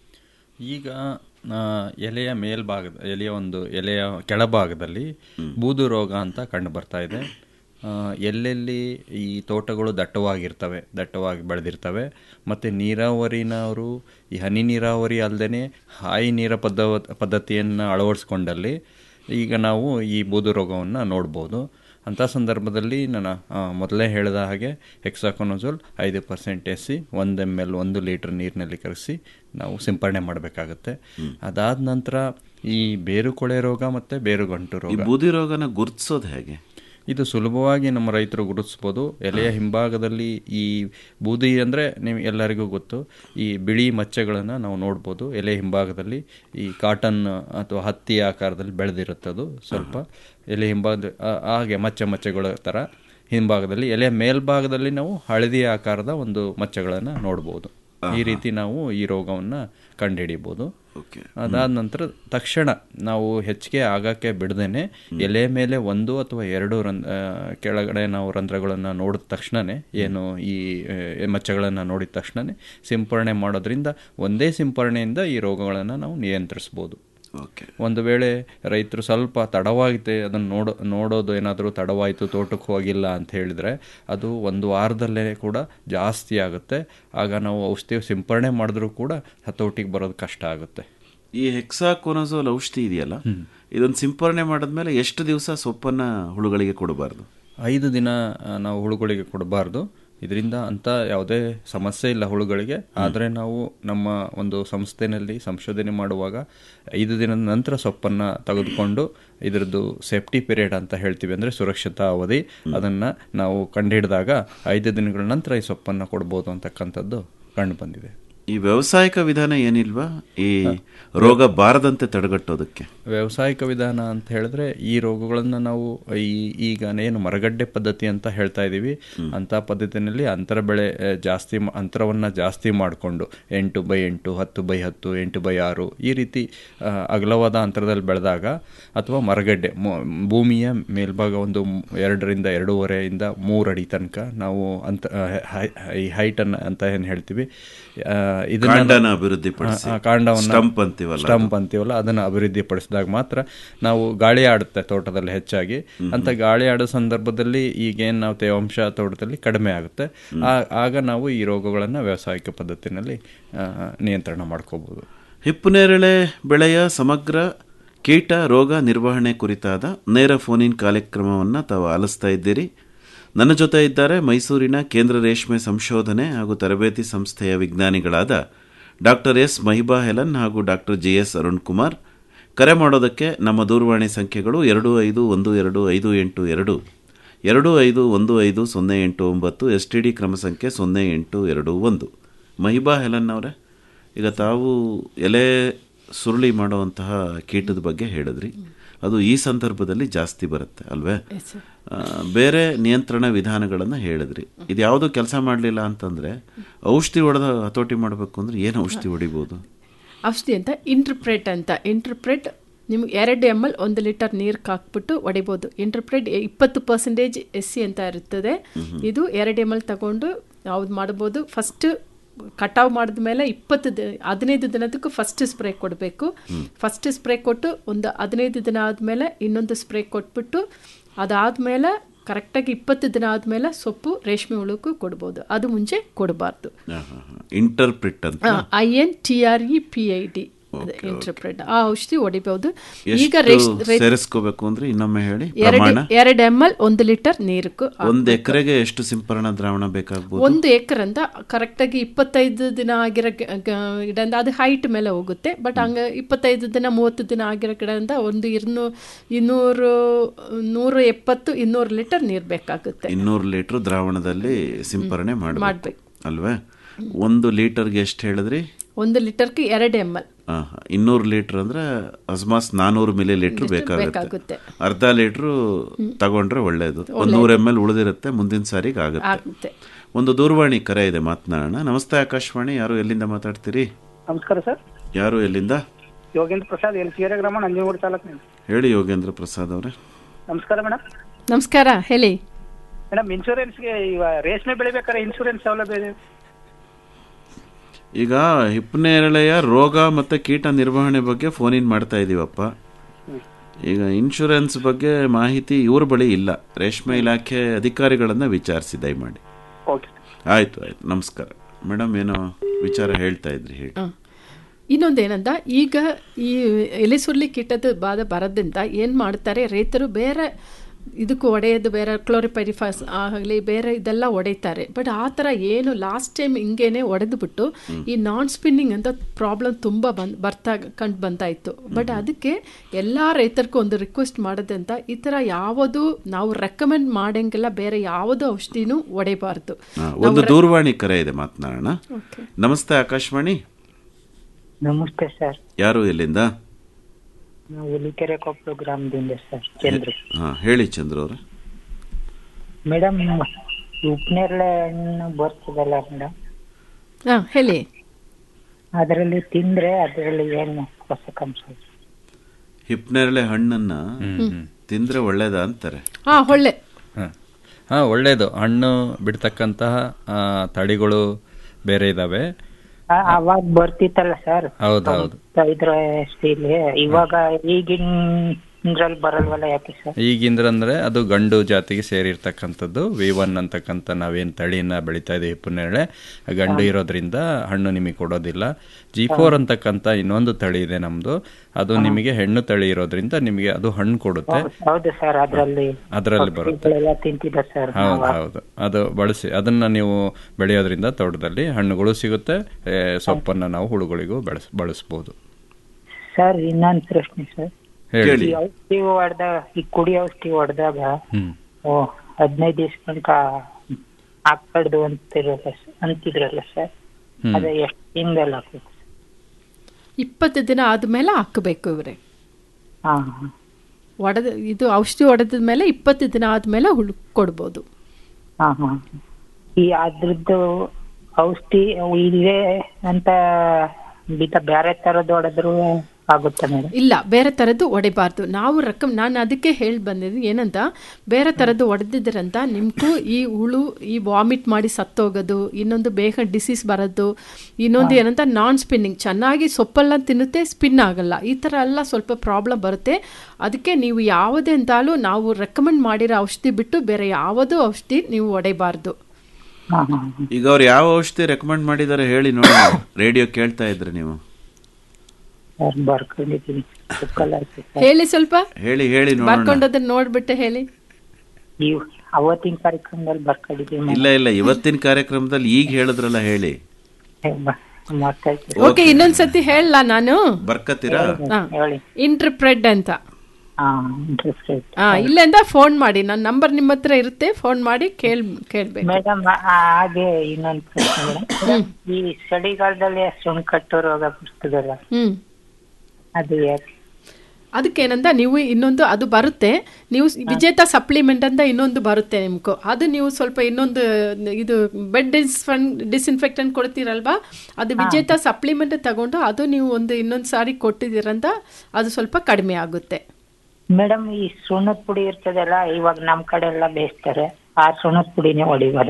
ಈಗ ಆ, ಎಲೆಯ ಮೇಲ್ಭಾಗದ ಎಲೆಯ ಒಂದು ಎಲೆಯ ಕೆಳಭಾಗದಲ್ಲಿ ಬೂದು ರೋಗ ಅಂತ ಕಂಡು ಬರ್ತಾ ಇದೆ ಆ, ಎಲ್ಲೆಲ್ಲಿ ಈ ತೋಟಗಳು ದಟ್ಟವಾಗಿರ್ತವೆ ದಟ್ಟವಾಗಿ ಬೆಳೆದಿರ್ತವೆ ಮತ್ತು ನೀರಾವರಿನವರು ಈ ಹನಿ ನೀರಾವರಿ ಅಲ್ಲದೆ ಹಾಯಿ ನೀರ ಪದ್ಧ ಪದ್ಧತಿಯನ್ನು ಅಳವಡಿಸ್ಕೊಂಡಲ್ಲಿ ಈಗ ನಾವು ಈ ಬೂದು ರೋಗವನ್ನು ನೋಡ್ಬೋದು ಅಂಥ ಸಂದರ್ಭದಲ್ಲಿ ನಾನು ಆ, ಮೊದಲೇ ಹೇಳಿದ ಹಾಗೆ ಹೆಕ್ಸಾಕೊನೋಜೋಲ್ ಐದು ಪರ್ಸೆಂಟ್ ಎಸಿ ಒಂದು ಎಮ್ ಎಲ್ ಒಂದು ಲೀಟ್ರ್ ನೀರಿನಲ್ಲಿ ಕರೆಸಿ ನಾವು ಸಿಂಪರಣೆ ಮಾಡಬೇಕಾಗುತ್ತೆ ಅದಾದ ನಂತರ ಈ ಬೇರುಕೊಳೆ ರೋಗ ಮತ್ತು ಬೇರುಗಂಟು ಈ ರೋಗ ಬೂದಿ ರೋಗನ ಗುರುತಿಸೋದು ಹೇಗೆ ಇದು ಸುಲಭವಾಗಿ ನಮ್ಮ ರೈತರು ಗುರುತಿಸ್ಬೋದು ಎಲೆಯ ಹಿಂಭಾಗದಲ್ಲಿ ಈ ಬೂದಿ ಅಂದರೆ ನೀವು ಎಲ್ಲರಿಗೂ ಗೊತ್ತು ಈ ಬಿಳಿ ಮಚ್ಚೆಗಳನ್ನು ನಾವು ನೋಡ್ಬೋದು ಎಲೆ ಹಿಂಭಾಗದಲ್ಲಿ ಈ ಕಾಟನ್ ಅಥವಾ ಹತ್ತಿ ಆಕಾರದಲ್ಲಿ ಬೆಳೆದಿರುತ್ತದು ಸ್ವಲ್ಪ ಎಲೆ ಹಿಂಭಾಗದ ಆ- ಹಾಗೆ ಮಚ್ಚೆ ಮಚ್ಚೆಗಳ ಥರ ಹಿಂಭಾಗದಲ್ಲಿ ಎಲೆಯ ಮೇಲ್ಭಾಗದಲ್ಲಿ ನಾವು ಹಳದಿ ಆಕಾರದ ಒಂದು ಮಚ್ಚೆಗಳನ್ನು ನೋಡ್ಬೋದು ಈ ರೀತಿ ನಾವು ಈ ರೋಗವನ್ನು ಕಂಡುಹಿಡಿಬೋದು ಓಕೆ ಅದಾದ ನಂತರ ತಕ್ಷಣ ನಾವು ಹೆಚ್ಚಿಗೆ ಆಗಕ್ಕೆ ಬಿಡದೇನೆ ಎಲೆ ಮೇಲೆ ಒಂದು ಅಥವಾ ಎರಡು ರನ್ ಆ, ಕೆಳಗಡೆ ನಾವು ರಂಧ್ರಗಳನ್ನು ನೋಡಿದ ತಕ್ಷಣನೇ ಏನು ಈ ಆ, ಮಚ್ಚಗಳನ್ನು ನೋಡಿದ ತಕ್ಷಣನೇ ಸಿಂಪರಣೆ ಮಾಡೋದ್ರಿಂದ ಒಂದೇ ಸಿಂಪರಣೆಯಿಂದ ಈ ರೋಗಗಳನ್ನು ನಾವು ನಿಯಂತ್ರಿಸ್ಬೋದು ಓಕೆ ಒಂದು ವೇಳೆ ರೈತರು ಸ್ವಲ್ಪ ತಡವಾಗಿದೆ ಅದನ್ನು ನೋಡೋ ನೋಡೋದು ಏನಾದರೂ ತಡವಾಯಿತು ತೋಟಕ್ಕೆ ಹೋಗಿಲ್ಲ ಅಂತ ಹೇಳಿದರೆ ಅದು ಒಂದು ವಾರದಲ್ಲೇ ಕೂಡ ಜಾಸ್ತಿ ಆಗುತ್ತೆ ಆಗ ನಾವು ಔಷಧಿ ಸಿಂಪರಣೆ ಮಾಡಿದ್ರೂ ಕೂಡ ಹತೋಟಿಗೆ ಬರೋದು ಕಷ್ಟ ಆಗುತ್ತೆ ಈ ಹೆಕ್ಸಾಕೋನಜೋಲ್ ಔಷಧಿ ಇದೆಯಲ್ಲ ಇದನ್ನು ಸಿಂಪರಣೆ ಮಾಡಿದ್ಮೇಲೆ ಎಷ್ಟು ದಿವಸ ಸೊಪ್ಪನ್ನ ಹುಳುಗಳಿಗೆ ಕೊಡಬಾರ್ದು ಐದು ದಿನ ಆ, ನಾವು ಹುಳುಗಳಿಗೆ ಕೊಡಬಾರ್ದು ಇದರಿಂದ ಅಂತ ಯಾವುದೇ ಸಮಸ್ಯೆ ಇಲ್ಲ ಹುಳುಗಳಿಗೆ ಆದರೆ ನಾವು ನಮ್ಮ ಒಂದು ಸಂಸ್ಥೆಯಲ್ಲಿ ಸಂಶೋಧನೆ ಮಾಡುವಾಗ ಐದು ದಿನದ ನಂತರ ಸೊಪ್ಪನ್ನು ತೆಗೆದುಕೊಂಡು ಇದರದ್ದು ಸೇಫ್ಟಿ ಪೀರಿಯಡ್ ಅಂತ ಹೇಳ್ತೀವಿ ಅಂದರೆ ಸುರಕ್ಷತಾ ಅವಧಿ ಅದನ್ನು ನಾವು ಕಂಡುಹಿಡಿದಾಗ ಐದು ದಿನಗಳ ನಂತರ ಈ ಸೊಪ್ಪನ್ನು ಕೊಡ್ಬೋದು ಅಂತಕ್ಕಂಥದ್ದು ಕಂಡು ಬಂದಿದೆ ಈ ವ್ಯಾವಸಾಯಿಕ ವಿಧಾನ ಏನಿಲ್ವಾ ಈ ರೋಗ ಬಾರದಂತೆ ತಡೆಗಟ್ಟೋದಕ್ಕೆ ವ್ಯಾವಸಾಯಿಕ ವಿಧಾನ ಅಂತ ಹೇಳಿದ್ರೆ ಈ ರೋಗಗಳನ್ನು ನಾವು ಈ ಈಗ ಏನು ಮರಗಡ್ಡೆ ಪದ್ಧತಿ ಅಂತ ಹೇಳ್ತಾ ಇದ್ದೀವಿ ಅಂಥ ಪದ್ಧತಿನಲ್ಲಿ ಅಂತರ ಬೆಳೆ ಆ, ಜಾಸ್ತಿ ಮಾ- ಅಂತರವನ್ನು ಜಾಸ್ತಿ ಮಾಡಿಕೊಂಡು ಎಂಟು ಬೈ ಎಂಟು ಹತ್ತು ಬೈ ಹತ್ತು ಎಂಟು ಬೈ ಆರು ಈ ರೀತಿ ಆ, ಅಗಲವಾದ ಅಂತರದಲ್ಲಿ ಬೆಳೆದಾಗ ಅಥವಾ ಮರಗಡ್ಡೆ ಮು- ಭೂಮಿಯ ಮೇಲ್ಭಾಗ ಒಂದು ಮ್- ಎರಡರಿಂದ ಎರಡೂವರೆಯಿಂದ ಮೂರು ಅಡಿ ತನಕ ನಾವು ಅಂತ ಆ, ಹೈ- ಈ ಹೈಟನ್ನು ಅಂತ ಏನು ಹೇಳ್ತೀವಿ ಆ, ಇದನ್ನ- ಕಾಂಡನ ಅಭಿವೃದ್ಧಿಪಡಿಸಿ. ಆ, ಆ, ಕಾಂಡವನ್ನ ಸ್ಟಂಪ್ ಅಂತೀವಲ್ಲ ಅದು. ಸ್ಟಂಪ್ ಅಂತೀವಲ್ಲ ಅದನ್ನು ಅಭಿವೃದ್ಧಿಪಡಿಸಿದಾಗ ಮಾತ್ರ ನಾವು ಗಾಳಿ ಆಡುತ್ತೆ ತೋಟದಲ್ಲಿ ಹೆಚ್ಚಾಗಿ ಅಂತ ಗಾಳಿ ಆಡೋ ಸಂದರ್ಭದಲ್ಲಿ ಈಗೇನು ನಾವು ತೇವಾಂಶ ತೋಟದಲ್ಲಿ ಕಡಿಮೆ ಆಗುತ್ತೆ ಆ- ಆಗ ನಾವು ಈ ರೋಗಗಳನ್ನು ವ್ಯಾವಸಾಯಿಕ ಪದ್ಧತಿನಲ್ಲಿ ಆ, ನಿಯಂತ್ರಣ ಮಾಡ್ಕೋಬಹುದು ಹಿಪ್ಪುನೇರಳೆ ಬೆಳೆಯ ಸಮಗ್ರ ಕೀಟ ರೋಗ ನಿರ್ವಹಣೆ ಕುರಿತಾದ ನೇರ ಫೋನಿನ್ ಕಾರ್ಯಕ್ರಮವನ್ನು ತಾವು ಆಲಿಸ್ತಾ ಇದ್ದೀರಿ ನನ್ನ ಜೊತೆ ಇದ್ದಾರೆ ಮೈಸೂರಿನ ಕೇಂದ್ರ ರೇಷ್ಮೆ ಸಂಶೋಧನೆ ಹಾಗೂ ತರಬೇತಿ ಸಂಸ್ಥೆಯ ವಿಜ್ಞಾನಿಗಳಾದ ಡಾಕ್ಟರ್ ಎಸ್ ಮಹಿಬಾ ಹೆಲನ್ ಹಾಗೂ doctor G S Arun Kumar ಕರೆ ಮಾಡೋದಕ್ಕೆ ನಮ್ಮ ದೂರವಾಣಿ ಸಂಖ್ಯೆಗಳು ಎರಡು ಐದು ಒಂದು ಎರಡು ಐದು ಎಂಟು ಎರಡು ಎರಡು ಐದು ಒಂದು ಐದು ಸೊನ್ನೆ ಎಂಟು ಒಂಬತ್ತು ಎಸ್ ಟಿ ಡಿ ಕ್ರಮ ಸಂಖ್ಯೆ ಸೊನ್ನೆ ಎಂಟು ಎರಡು ಒಂದು ಮಹಿಬಾ ಹೆಲನ್ ಅವರೇ ಈಗ ತಾವು ಎಲೆ ಸುರುಳಿ ಮಾಡುವಂತಹ ಕೀಟದ ಬಗ್ಗೆ ಹೇಳಿದ್ರಿ ಅದು ಈ ಸಂದರ್ಭದಲ್ಲಿ ಜಾಸ್ತಿ ಬರುತ್ತೆ ಅಲ್ವೇ ಆ, ಬೇರೆ ನಿಯಂತ್ರಣ ವಿಧಾನಗಳನ್ನು ಹೇಳಿದ್ರಿ ಇದು ಯಾವುದು ಕೆಲಸ ಮಾಡಲಿಲ್ಲ ಅಂತಂದ್ರೆ ಔಷಧಿ ಹೊಡೆದ ಹತೋಟಿ ಮಾಡಬೇಕು ಅಂದ್ರೆ ಏನು ಔಷಧಿ ಹೊಡಿಬೋದು ಔಷಧಿ ಅಂತ ಇಂಟರ್ಪ್ರೆಟ್ ಅಂತ ಇಂಟರ್ಪ್ರೆಟ್ ನಿಮ್ಗೆ ಎರಡು ಎಮ್ ಎಲ್ ಒಂದು ಲೀಟರ್ ನೀರಿಗೆ ಹಾಕ್ಬಿಟ್ಟು ಹೊಡಿಬೋದು ಇಂಟರ್ಪ್ರೆಟ್ ಇಪ್ಪತ್ತು ಪರ್ಸೆಂಟೇಜ್ ಎಸ್ ಸಿ ಅಂತ ಇರುತ್ತದೆ ಇದು ಎರಡು ಎಮ್ ಎಲ್ ತಗೊಂಡು ಯಾವ್ದು ಮಾಡ್ಬೋದು ಫಸ್ಟ್ ಕಟಾವು ಮಾಡಿದ ಮೇಲೆ ಇಪ್ಪತ್ತು ದಿ ಹದಿನೈದು ದಿನದಕ್ಕೂ ಫಸ್ಟ್ ಸ್ಪ್ರೇ ಕೊಡಬೇಕು ಫಸ್ಟ್ ಸ್ಪ್ರೇ ಕೊಟ್ಟು ಒಂದು ಹದಿನೈದು ದಿನ ಆದಮೇಲೆ ಇನ್ನೊಂದು ಸ್ಪ್ರೇ ಕೊಟ್ಬಿಟ್ಟು ಅದಾದಮೇಲೆ ಕರೆಕ್ಟಾಗಿ ಇಪ್ಪತ್ತು ದಿನ ಆದಮೇಲೆ ಸೊಪ್ಪು ರೇಷ್ಮೆ ಹುಳುಕ್ಕೂ ಕೊಡ್ಬೋದು ಅದು ಮುಂಚೆ ಕೊಡಬಾರ್ದು ಇಂಟರ್ಪ್ರಿಟ್ ಅಂತ I N T R E P I D Intrepid ಆ ಔಷಧಿ ಹೊಡಿಬಹುದು ಈಗ ಎಷ್ಟು ಸೇರಿಸ್ಕೋಬೇಕು ಅಂದ್ರೆ ಇನ್ನೊಮ್ಮೆ ಹೇಳಿ ಎರಡು ಪ್ರಮಾಣ ಎರಡು ಎಮ್ ಎಲ್ ಒಂದು ಲೀಟರ್ ನೀರಕ್ಕೂ ಒಂದು ಎಕರೆಗೆ ಎಷ್ಟು ಸಿಂಪರಣಾ ದ್ರಾವಣ ಬೇಕಾಗ್ಬೋದು ಒಂದು ಎಕರಂದ ಕರೆಕ್ಟಾಗಿ ಇಪ್ಪತ್ತೈದು ದಿನ ಆಗಿರೋ ಗ- ಗ- ಗಿಡದಿಂದ ಅದು ಹೈಟ್ ಮೇಲೆ ಹೋಗುತ್ತೆ ಬಟ್ ಹಂಗೆ ಇಪ್ಪತ್ತೈದು ದಿನ ಮೂವತ್ತು ದಿನ ಆಗಿರೋ ಗಿಡದಿಂದ ಒಂದು ಇನ್ನೂ ಇನ್ನೂರು ನೂರ ಎಪ್ಪತ್ತು ಇನ್ನೂರು ಲೀಟರ್ ನೀರು ಬೇಕಾಗುತ್ತೆ ಇನ್ನೂರು ಲೀಟರ್ ದ್ರಾವಣದಲ್ಲಿ ಸಿಂಪರಣೆ ಮಾಡಬೇಕು ಮಾಡ್ಬೇಕು. ಅಲ್ವೇ ಒಂದು ಲೀಟರ್ಗೆ ಎಷ್ಟು ಹೇಳಿದ್ರಿ ಒಂದು ಲೀಟರ್ಗೆ ಎರಡು ಎಮ್ ಎಲ್ ಆ, ಇನ್ನೂರು ಲೀಟರ್ ಅಂದ್ರೆ ಅಸ್ಮಾಸ್ ನಾನೂರು ಮಿಲಿ ಲೀಟರ್ ಬೇಕಾಗುತ್ತೆ ಬೇಕಾಗುತ್ತೆ. ಅರ್ಧ ಲೀಟರ್ ತಗೊಂಡ್ರೆ ಒಳ್ಳೇದು ಒಂದ್ ನೂರ ಎಮ್ ಎಲ್ ಉಳಿದಿರುತ್ತೆ ಮುಂದಿನ ಸಾರಿಗೆ ಆಗುತ್ತೆ ಆಗುತ್ತೆ ಒಂದು ದೂರವಾಣಿ ಕರೆ ಇದೆ ಮಾತನಾಡೋಣ ನಮಸ್ತೆ ಆಕಾಶವಾಣಿ ಯಾರು ಎಲ್ಲಿಂದ ಮಾತಾಡ್ತೀರಿ ನಮಸ್ಕಾರ ಸರ್ ಯಾರು ಎಲ್ಲಿಂದ ಯೋಗೇಂದ್ರ ಪ್ರಸಾದ್ ಎಲ್ ಸಿ ಗ್ರಾಮ ನಂಜನಗೂಡು ತಾಲೂಕು ಹೇಳಿ ಯೋಗೇಂದ್ರ ಪ್ರಸಾದ್ ಅವರೇ ನಮಸ್ಕಾರ ಮೇಡಮ್ ನಮಸ್ಕಾರ ಹೇಳಿ ಮೇಡಮ್ ಇನ್ಶೂರೆನ್ಸ್ಗೆ ಇವ ರೇಷ್ಮೆ ಬೆಳಿಬೇಕಾದ್ರೆ ಇನ್ಶೂರೆನ್ಸ್ ಸೌಲಭ್ಯ ಇದೆ ಈಗ ಹಿಪ್ಪನೇರಳೆಯ ರೋಗ ಮತ್ತು ಕೀಟ ನಿರ್ವಹಣೆ ಬಗ್ಗೆ ಫೋನ್ ಇನ್ ಮಾಡ್ತಾ ಇದ್ದೀವಪ್ಪ ಈಗ ಇನ್ಶೂರೆನ್ಸ್ ಬಗ್ಗೆ ಮಾಹಿತಿ ಇವ್ರ ಬಳಿ ಇಲ್ಲ ರೇಷ್ಮೆ ಇಲಾಖೆ ಅಧಿಕಾರಿಗಳನ್ನು ವಿಚಾರಿಸಿ ದಯಮಾಡಿ ಓಕೆ ಆಯ್ತು ಆಯ್ತು ನಮಸ್ಕಾರ ಮೇಡಮ್ ಏನೋ ವಿಚಾರ ಹೇಳ್ತಾ ಇದ್ರಿ ಹೇಳಿ ಇನ್ನೊಂದೇನಂದ ಈಗ ಈ ಎಲೆಸುರ್ಲಿ ಕೀಟದ ಬಾಧ ಬರೋದ್ರಿಂದ ಏನು ಮಾಡ್ತಾರೆ ರೈತರು ಬೇರೆ ಇದಕ್ಕೂ ಒಡೆಯೋದು ಬೇರೆ ಕ್ಲೋರಿಪೈರಿಫಾಸ್ ಆಗಲಿ ಬೇರೆ ಇದೆಲ್ಲ ಹೊಡಿತಾರೆ ಬಟ್ ಆ ಥರ ಏನು ಲಾಸ್ಟ್ ಟೈಮ್ ಹಿಂಗೇನೆ ಹೊಡೆದ್ಬಿಟ್ಟು ಈ ನಾನ್ ಸ್ಪಿನ್ನಿಂಗ್ ಅಂತ ಪ್ರಾಬ್ಲಮ್ ತುಂಬ ಬಂದ್ ಬರ್ತಾ ಕಂಡು ಬಂತಾ ಇತ್ತು ಬಟ್ ಅದಕ್ಕೆ ಎಲ್ಲ ರೈತರಿಗೂ ಒಂದು ರಿಕ್ವೆಸ್ಟ್ ಮಾಡೋದಂತ ಈ ಥರ ಯಾವುದು ನಾವು ರೆಕಮೆಂಡ್ ಮಾಡಂಗೆಲ್ಲ ಬೇರೆ ಯಾವುದೋ ಔಷಧಿನೂ ಹೊಡಿಬಾರ್ದು ಹಾ, ಒಂದು ದೂರವಾಣಿ ಕರೆ ಇದೆ ಮಾತನಾಡೋಣ ನಮಸ್ತೆ ಆಕಾಶವಾಣಿ ನಮಸ್ತೆ ಸರ್ ಯಾರು ಎಲ್ಲಿಂದ ನಾವು ಹುಲಿಕೆರೆ ಕೊಪ್ಪಳು ಗ್ರಾಮದಿಂದ ಸರ್ ಚಂದ್ರು ಹಾ ಹೇಳಿ ಚಂದ್ರ ಅವ್ರೆ ಮೇಡಮ್ ಉಪ್ನೇರಳೆ ಹಣ್ಣು ಬರ್ತದಲ್ಲ ಮೇಡಮ್ ಹಾಂ ಹೇಳಿ ಅದರಲ್ಲಿ ತಿಂದ್ರೆ ಅದರಲ್ಲಿ ಏನು ಪೋಷಕಾಂಶ ಇದೆ? ಹಿಪ್ನೇರಳೆ ಹಣ್ಣನ್ನ ತಿಂದ್ರೆ ಒಳ್ಳೇದಾ ಅಂತಾರೆ ಹಾಂ ಒಳ್ಳೆ ಹಾಂ ಹಾಂ ಒಳ್ಳೆಯದು ಹಣ್ಣು ಬಿಡ್ತಕ್ಕಂತಹ ಆ, ತಳಿಗಳು ಬೇರೆ ಇದ್ದಾವೆ ಆ, ಅವಾಗ ಬರ್ತಿತ್ತಲ್ಲ ಸರ್ ಹೌದು ಹೌದು ಇದ್ರ ಸ್ಟೀಲ್ ಇವಾಗ ಈಗಿನ ಬರಲ್ವಲ್ಲ ಯಾಕೆ ಸರ್ ಈಗಿಂದ್ರಂದ್ರೆ ಅದು ಗಂಡು ಜಾತಿಗೆ ಸೇರಿರ್ತಕ್ಕಂಥದ್ದು ವಿ ಒನ್ ಅಂತಕ್ಕಂಥ ನಾವೇನು ತಳಿನ ಬೆಳೀತಾ ಇದ್ದೀವಿ ಹಿಪ್ಪನೇರಳೆ ಆ ಗಂಡು ಇರೋದ್ರಿಂದ ಹಣ್ಣು ನಿಮಗೆ ಕೊಡೋದಿಲ್ಲ ಜಿ ಫೋರ್ ಅಂತಕ್ಕಂಥ ಇನ್ನೊಂದು ತಳಿ ಇದೆ ನಮ್ಮದು ಅದು ನಿಮಗೆ ಹೆಣ್ಣು ತಳಿ ಇರೋದ್ರಿಂದ ನಿಮಗೆ ಅದು ಹಣ್ಣು ಕೊಡುತ್ತೆ ಹೌದು ಸರ್ ಅದ್ರಲ್ಲಿ ಅದರಲ್ಲಿ ಬರುತ್ತೆ ಎಲ್ಲ ತಿಂತಿದ್ದ ಸರ್ ಹೌದು ಹೌದು ಅದು ಬಳಸಿ ಅದನ್ನ ನೀವು ಬೆಳೆಯೋದ್ರಿಂದ ತೋಟದಲ್ಲಿ ಹಣ್ಣುಗಳು ಸಿಗುತ್ತೆ ಏ, ಸೊಪ್ಪನ್ನ ನಾವು ಹುಳುಗಳಿಗೂ ಬೆಳೆಸ್ ಬಳಸ್ಬೋದು ಸರ್ ಇನ್ನೊಂದು ಪ್ರಶ್ನೆ ಸರ್ ಹೇಳಿ ಈ ಔಷಧಿ ಹೊಡೆದ ಈ ಕುಡಿ ಔಷಧಿ ಹೊಡೆದಾಗ ಹ್ಮ್ ಓ ಹದಿನೈದು ದಿವಸ ತನಕ ಹಾಕ್ಬಾರ್ದು ಅಂತಿರಲ್ಲ ಸ- ಅಂತಿದ್ರಲ್ಲ ಸರ್ ಹ್ಮ್. ಅದೇ ಎಷ್ಟು ದಿನದಲ್ಲಿ ಹಾಕ್ಬೇಕು ಇಪ್ಪತ್ತು ದಿನ ಆದಮೇಲೆ ಹಾಕಬೇಕು ಇವರೇ ಹಾ ಒಡೆದ ಇದು ಔಷಧಿ ಹೊಡೆದ ಮೇಲೆ ಇಪ್ಪತ್ತು ದಿನ ಆದಮೇಲೆ ಹುಳು ಕೊಡ್ಬೋದು ಹಾ ಹಾ ಈ ಅದ್ರದ್ದು ಔಷಧಿ ಇದೆ ಅಂತ ಬಿತ್ತ ಬೇರೆ ತರದ್ ಹೊಡೆದ್ರು ಆಗುತ್ತೆ ಮೇಡಮ್ ಇಲ್ಲ ಬೇರೆ ಥರದ್ದು ಹೊಡಿಬಾರ್ದು ನಾವು ರಕಮ್ ನಾನು ಅದಕ್ಕೆ ಹೇಳಿ ಬಂದಿದ್ದೀನಿ ಏನಂತ ಬೇರೆ ಥರದ್ದು ಹೊಡೆದಿದ್ರಂತ ನಿಮಗೂ ಈ ಹುಳು ಈ ವಾಮಿಟ್ ಮಾಡಿ ಸತ್ತೋಗೋದು ಇನ್ನೊಂದು ಬೇಗ ಡಿಸೀಸ್ ಬರೋದು ಇನ್ನೊಂದು ಏನಂತ ನಾನ್ ಸ್ಪಿನ್ನಿಂಗ್ ಚೆನ್ನಾಗಿ ಸೊಪ್ಪೆಲ್ಲ ತಿನ್ನುತ್ತೆ ಸ್ಪಿನ್ ಆಗಲ್ಲ ಈ ಥರ ಎಲ್ಲ ಸ್ವಲ್ಪ ಪ್ರಾಬ್ಲಮ್ ಬರುತ್ತೆ ಅದಕ್ಕೆ ನೀವು ಯಾವುದೇ ಅಂತಾಲೂ ನಾವು ರೆಕಮೆಂಡ್ ಮಾಡಿರೋ ಔಷಧಿ ಬಿಟ್ಟು ಬೇರೆ ಯಾವುದೂ ಔಷಧಿ ನೀವು ಹೊಡೆಯಬಾರ್ದು ಹಾ ಹಾ ಈಗ ಅವ್ರು ಯಾವ ಔಷಧಿ ರೆಕಮೆಂಡ್ ಮಾಡಿದ್ದಾರೆ ಹೇಳಿ ನೋಡಿ ರೇಡಿಯೋ ಕೇಳ್ತಾ ಇದ್ರಿ ನೀವು ಸರ್ ಬರ್ಕೊಂಡಿದ್ದೀನಿ ಬುಕ್ಕಲ್ಲಿ ಆಯ್ತು ಸರ್ ಹೇಳಿ ಸ್ವಲ್ಪ ಹೇಳಿ ಹೇಳಿ ನೋಡೋಣ ಬರ್ಕೊಂಡದನ್ನ ನೋಡ್ಬಿಟ್ಟು ಹೇಳಿ ಈ ಅವತ್ತಿನ ಕಾರ್ಯಕ್ರಮದಲ್ಲಿ ಬರ್ಕೊಂಡಿದ್ದೀನಿ ಇಲ್ಲ ಇಲ್ಲ ಇವತ್ತಿನ ಕಾರ್ಯಕ್ರಮದಲ್ಲಿ ಈಗ ಹೇಳಿದ್ರಲ್ಲ ಹೇಳಿ ಮಾತಾಡ್ತೀನಿ ಓಕೆ ಇನ್ನೊಂದ್ಸತಿ ಹೇಳಲ್ಲ ನಾನು ಬರ್ಕತ್ತೀರಾ ಹೇಳಿ ಇಂಟರ್ಪ್ರೆಡ್ ಅಂತ ಹಾ ಇಂಟ್ರೆಸ್ಟೆಡ್ ಆ ಇಲ್ಲಿಂದ ಫೋನ್ ಮಾಡಿ ನನ್ನ ನಂಬರ್ ನಿಮ್ಮ ಹತ್ರ ಇರುತ್ತೆ ಫೋನ್ ಮಾಡಿ ಕೇಳ್ ಕೇಳ್ಬೇಕು ಮೇಡಮ್ ಹಾಗೆ ಇನ್ನೊಂದು ಪ್ರಶ್ನೆ ಮೇಡಮ್ ಈ ಚಳಿಗಾಲದಲ್ಲಿ ಸುಣ್ಣ ಕಟ್ಟು ರೋಗ ಬರ್ತದಲ್ಲ ಹ್ಮ್ ಅದು ಯಾಕೆ ಅದಕ್ಕೇನಂದ ನೀವು ಇನ್ನೊಂದು ಅದು ಬರುತ್ತೆ ನೀವು ವಿಜೇತ ಸಪ್ಲಿಮೆಂಟ್ ಅಂತ ಇನ್ನೊಂದು ಬರುತ್ತೆ ನಿಮ್ಗೂ ಅದು ನೀವು ಸ್ವಲ್ಪ ಇನ್ನೊಂದು ಇದು ಬೆಡ್ ಡಿಸ್ಫನ್ ಡಿಸ್ಇನ್ಫೆಕ್ಟೆಂಟ್ ಕೊಡ್ತೀರಲ್ವಾ ಅದು ವಿಜೇತ ಸಪ್ಲಿಮೆಂಟ್ ತಗೊಂಡು ಅದು ನೀವು ಒಂದು ಇನ್ನೊಂದು ಸಾರಿ ಕೊಟ್ಟಿದ್ದೀರಂತ ಅದು ಸ್ವಲ್ಪ ಕಡಿಮೆ ಆಗುತ್ತೆ ಮೇಡಮ್ ಈ ಸುಣ್ಣದ ಪುಡಿ ಇರ್ತದಲ್ಲ ಇವಾಗ ನಮ್ ಕಡೆ ಎಲ್ಲ ಬೇಯಿಸ್ತಾರೆ ಆ ಸುಣ್ಣದ ಪುಡಿನೇ ಹೊಡಿಬಾರ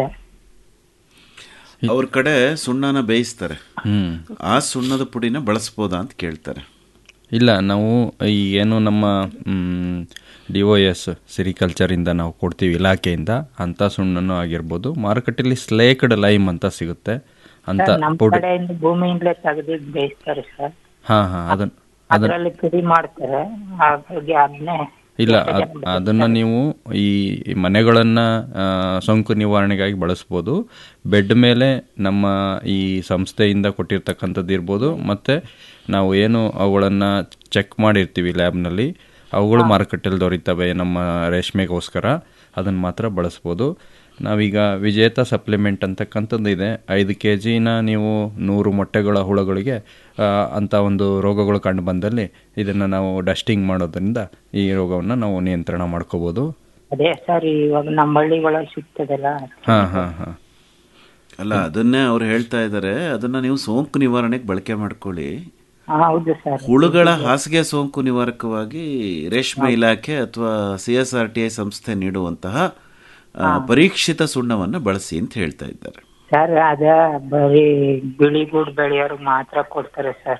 ಅವ್ರ ಕಡೆ ಸುಣ್ಣನ ಬೇಯಿಸ್ತಾರೆ ಹ್ಮ್ ಆ ಸುಣ್ಣದ ಪುಡಿನ ಬಳಸ್ಬೋದಾ ಅಂತ ಕೇಳ್ತಾರೆ ಇಲ್ಲ ನಾವು ಈ ಏನು ನಮ್ಮ ಡಿ ಒ ಎಸ್ ಸಿರಿಕಲ್ಚರಿಂದ ನಾವು ಕೊಡ್ತೀವಿ ಇಲಾಖೆಯಿಂದ ಅಂಥ ಸುಣ್ಣನೂ ಆಗಿರ್ಬೋದು ಮಾರುಕಟ್ಟೆಯಲ್ಲಿ ಸ್ಲೇಕ್ಡ್ ಲೈಮ್ ಅಂತ ಸಿಗುತ್ತೆ ಅಂತ ನಮ್ ಪುಡಿ ಕಡೆಯಿಂದ ಭೂಮಿಯಿಂದಲೇ ತೆಗೆದು ಬೇಯಿಸ್ತಾರೆ ಸರ್ ಹಾಂ ಹಾಂ ಅದನ್ನ ಅದನ್ನ ಅದ್ರಲ್ಲಿ ಪುಡಿ ಮಾಡ್ತಾರೆ ಹಾಗಾಗಿ ಅದನ್ನೇ ಇಲ್ಲ ಅದ್- ಅದನ್ನ ನೀವು ಈ ಮನೆಗಳನ್ನ ಆ, ಸೋಂಕು ನಿವಾರಣೆಗಾಗಿ ಬಳಸ್ಬೋದು ಬೆಡ್ ಮೇಲೆ ನಮ್ಮ ಈ ಸಂಸ್ಥೆಯಿಂದ ಕೊಟ್ಟಿರ್ತಕ್ಕಂಥದ್ದು ಇರ್ಬೋದು ಮತ್ತು ನಾವು ಏನು ಅವುಗಳನ್ನು ಚೆಕ್ ಮಾಡಿರ್ತೀವಿ ಲ್ಯಾಬ್ನಲ್ಲಿ ಅವುಗಳು ಮಾರುಕಟ್ಟೆಯಲ್ಲಿ ದೊರೀತವೆ ನಮ್ಮ ರೇಷ್ಮೆಗೋಸ್ಕರ ಅದನ್ನು ಮಾತ್ರ ಬಳಸ್ಬೋದು ನಾವೀಗ ವಿಜೇತ ಸಪ್ಲಿಮೆಂಟ್ ಅಂತಕ್ಕಂಥದ್ದು ಇದೆ ಐದು ಕೆ ಜಿನ ನೀವು ನೂರು ಮೊಟ್ಟೆಗಳ ಹುಳುಗಳಿಗೆ ಆ, ಅಂಥ ಒಂದು ರೋಗಗಳು ಕಂಡು ಬಂದಲ್ಲಿ ಇದನ್ನು ನಾವು ಡಸ್ಟಿಂಗ್ ಮಾಡೋದ್ರಿಂದ ಈ ರೋಗವನ್ನು ನಾವು ನಿಯಂತ್ರಣ ಮಾಡ್ಕೋಬೋದು ಅದೇ ಸರ್ ಇವಾಗ ನಮ್ಮ ಹಳ್ಳಿಗಳಲ್ಲಿ ಸಿಗ್ತದಲ್ಲ ಹಾಂ ಹಾಂ ಹಾಂ ಅಲ್ಲ ಅದನ್ನೇ ಅವ್ರು ಹೇಳ್ತಾ ಇದ್ದಾರೆ ಅದನ್ನ ನೀವು ಸೋಂಕು ನಿವಾರಣೆಗೆ ಬಳಕೆ ಮಾಡ್ಕೊಳ್ಳಿ ಹಾ, ಹೌದು ಸರ್ ಹುಳುಗಳ ಹಾಸಿಗೆ ಸೋಂಕು ನಿವಾರಕವಾಗಿ ರೇಷ್ಮೆ ಇಲಾಖೆ ಅಥವಾ C S R T I ಸಂಸ್ಥೆ ನೀಡುವಂತಹ ಆ, ಪರೀಕ್ಷಿತ ಸುಣ್ಣವನ್ನು ಬಳಸಿ ಅಂತ ಹೇಳ್ತಾ ಇದ್ದಾರೆ ಸರ್ ಅದ ಬರೀ ಬಿಳಿಗೂಡ್ ಬೆಳೆಯೋರು ಮಾತ್ರ ಕೊಡ್ತಾರೆ ಸರ್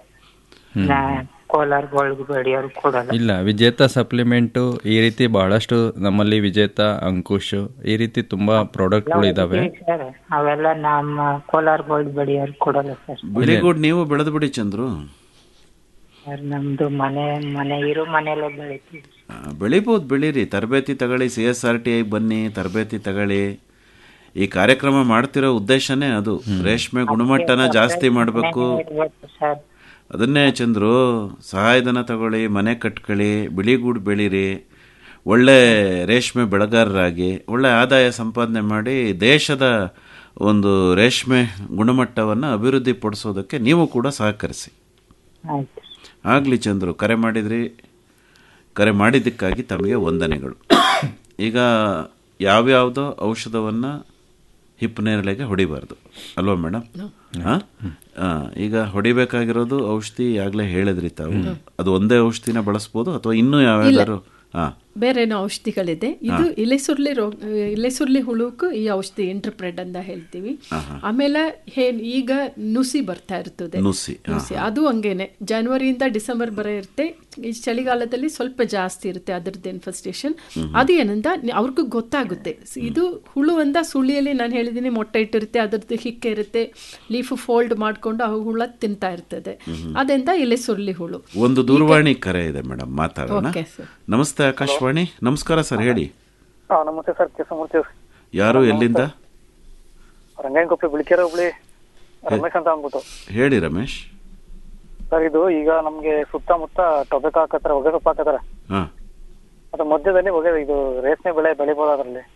ಕೋಲಾರ ಗೋಲ್ಡ್ ಬೆಳೆಯೋರು ಕೊಡಲ್ಲ ಇಲ್ಲ ವಿಜೇತ ಸಪ್ಲಿಮೆಂಟು ಈ ರೀತಿ ಬಹಳಷ್ಟು ನಮ್ಮಲ್ಲಿ ವಿಜೇತ ಅಂಕುಶ್ ಈ ರೀತಿ ತುಂಬಾ ಪ್ರಾಡಕ್ಟ್ಗಳು ಇದಾವೆ ಸರ್ ಅವೆಲ್ಲ ನಮ್ಮ ಕೋಲಾರ ಗೋಲ್ಡ್ ಬೆಳೆಯೋರು ಕೊಡಲ್ಲ ಸರ್ ಬಿಳಿಗೂಡ್ ನೀವು ಬೆಳೆದು ಬಿಡಿ ಚಂದ್ರು ಸರ್ ನಮ್ದು ಮನೆ ಮನೆ ಇರೋ ಮನೆಯಲ್ಲೇ ಬೆಳಿತೀವಿ ಆ, ಬೆಳಿಬೋದು ಬೆಳೀರಿ ತರಬೇತಿ ತಗೊಳ್ಳಿ C S R T I ಬನ್ನಿ ತರಬೇತಿ ತಗೊಳ್ಳಿ ಈ ಕಾರ್ಯಕ್ರಮ ಮಾಡ್ತಿರೋ ಉದ್ದೇಶನೇ ಅದು ರೇಷ್ಮೆ ಗುಣಮಟ್ಟನ ಜಾಸ್ತಿ ಮಾಡಬೇಕು ಇರ್ಬೇಕು ಸರ್ ಅದನ್ನೇ ಚಂದ್ರು ಸಹಾಯಧನ ತಗೊಳ್ಳಿ ಮನೆ ಕಟ್ಕೊಳ್ಳಿ ಬಿಳಿಗೂಡು ಬೆಳೀರಿ ಒಳ್ಳೆ ರೇಷ್ಮೆ ಬೆಳೆಗಾರರಾಗಿ ಒಳ್ಳೆ ಆದಾಯ ಸಂಪಾದನೆ ಮಾಡಿ ದೇಶದ ಒಂದು ರೇಷ್ಮೆ ಗುಣಮಟ್ಟವನ್ನು ಅಭಿವೃದ್ಧಿಪಡಿಸೋದಕ್ಕೆ ನೀವು ಕೂಡ ಸಹಕರಿಸಿ ಆಯ್ತು ಆಗಲಿ ಚಂದ್ರು ಕರೆ ಮಾಡಿದ್ರಿ ಕರೆ ಮಾಡಿದ್ದಕ್ಕಾಗಿ ತಮಗೆ ವಂದನೆಗಳು ಈಗ ಯಾವ್ಯಾವುದೋ ಔಷಧವನ್ನು ಹಿಪ್ಪನೇರಳೆಗೆ ಹೊಡಿಬಾರ್ದು ಅಲ್ವಾ ಮೇಡಮ್ ಹಾಂ ಈಗ ಹೊಡಿಬೇಕಾಗಿರೋದು ಔಷಧಿ ಆಗಲೇ ಹೇಳಿದ್ರಿ ತಾವು ಅದು ಒಂದೇ ಔಷಧಿನ ಬಳಸ್ಬೋದು ಅಥವಾ ಇನ್ನೂ ಯಾವ್ಯಾವ್ದಾದ್ರು ಹಾಂ ಬೇರೇನೋ ಔಷಧಿಗಳಿದೆ ಇದು ಇಲೆಸುರ್ಲಿ ರೋಗ ಇಲೆಸುರ್ಲಿ ಹುಳುಕು ಈ ಔಷಧಿ ಇಂಟರ್ಪ್ರೆಡ್ ಅಂತ ಹೇಳ್ತೀವಿ ಆಮೇಲೆ ಹೇ ಈಗ ನುಸಿ ಬರ್ತಾ ಇರ್ತದೆ ನುಸಿ, ಹಾ, ನುಸಿ ಅದು ಹಂಗೇನೆ ಜನವರಿಯಿಂದ ಡಿಸೆಂಬರ್ ಬರೋ ಇರುತ್ತೆ ಈ ಚಳಿಗಾಲದಲ್ಲಿ ಸ್ವಲ್ಪ ಜಾಸ್ತಿ ಇರುತ್ತೆ ಅದ್ರದ್ದು ಇನ್ಫೆಸ್ಟೇಷನ್ ಅದು ಏನಂದ ನಿ- ಅವ್ರಿಗೂ ಗೊತ್ತಾಗುತ್ತೆ ಸ್- ಇದು ಹುಳು ಅಂದ ಸುಳಿಯಲ್ಲಿ ನಾನು ಹೇಳಿದ್ದೀನಿ ಮೊಟ್ಟೆ ಇಟ್ಟಿರುತ್ತೆ ಅದ್ರದ್ದು ಹಿಕ್ಕೆ ಇರುತ್ತೆ ಲೀಫ್ ಫೋಲ್ಡ್ ಮಾಡ್ಕೊಂಡು ಆ ಹುಳ ತಿಂತಾ ಇರ್ತದೆ ಅದೆಂದ ಇಲೆ ಸುರ್ಲಿ ಹುಳು ಒಂದು ದೂರವಾಣಿ ಕರೆ ಇದೆ ಮೇಡಮ್ ಮಾತಾಡೋಣ ಓಕೆ ಸರ್ ನಮಸ್ತೆ ಆಕಾಶವಾಣಿ ನಮಸ್ಕಾರ ಸರ್ ಹೇಳಿ ಹಾ ನಮಸ್ತೆ ಸರ್ ಕೇಸಮೂರ್ತಿ ಯಾರು ಎಲ್ಲಿಂದ ರಂಗಾಯಣಕೊಪ್ಪಿ ಬಿಳಿಕೆರೆ ಹುಬ್ಳಿ ರಮೇಶ್ ಅಂತ ಅಂದ್ಬಿಟ್ಟು ಹೇಳಿ ರಮೇಶ್ ಸರ್ ಇದು ಈಗ ನಮ್ಗೆ ಸುತ್ತಮುತ್ತ ಟೊಬೆಕೊ ಹಾಕತ್ತಾರೆ ಹೊಗೆ ಸೊಪ್ಪು ಹಾಕತ್ತಾರೆ ಹಾಂ ಅದ್ರ ಮಧ್ಯದಲ್ಲಿ ಹೊಗೆ ಇದು ರೇಷ್ಮೆ ಬೆಳೆ ಬೆಳಿಬೋದು ಅದರಲ್ಲಿ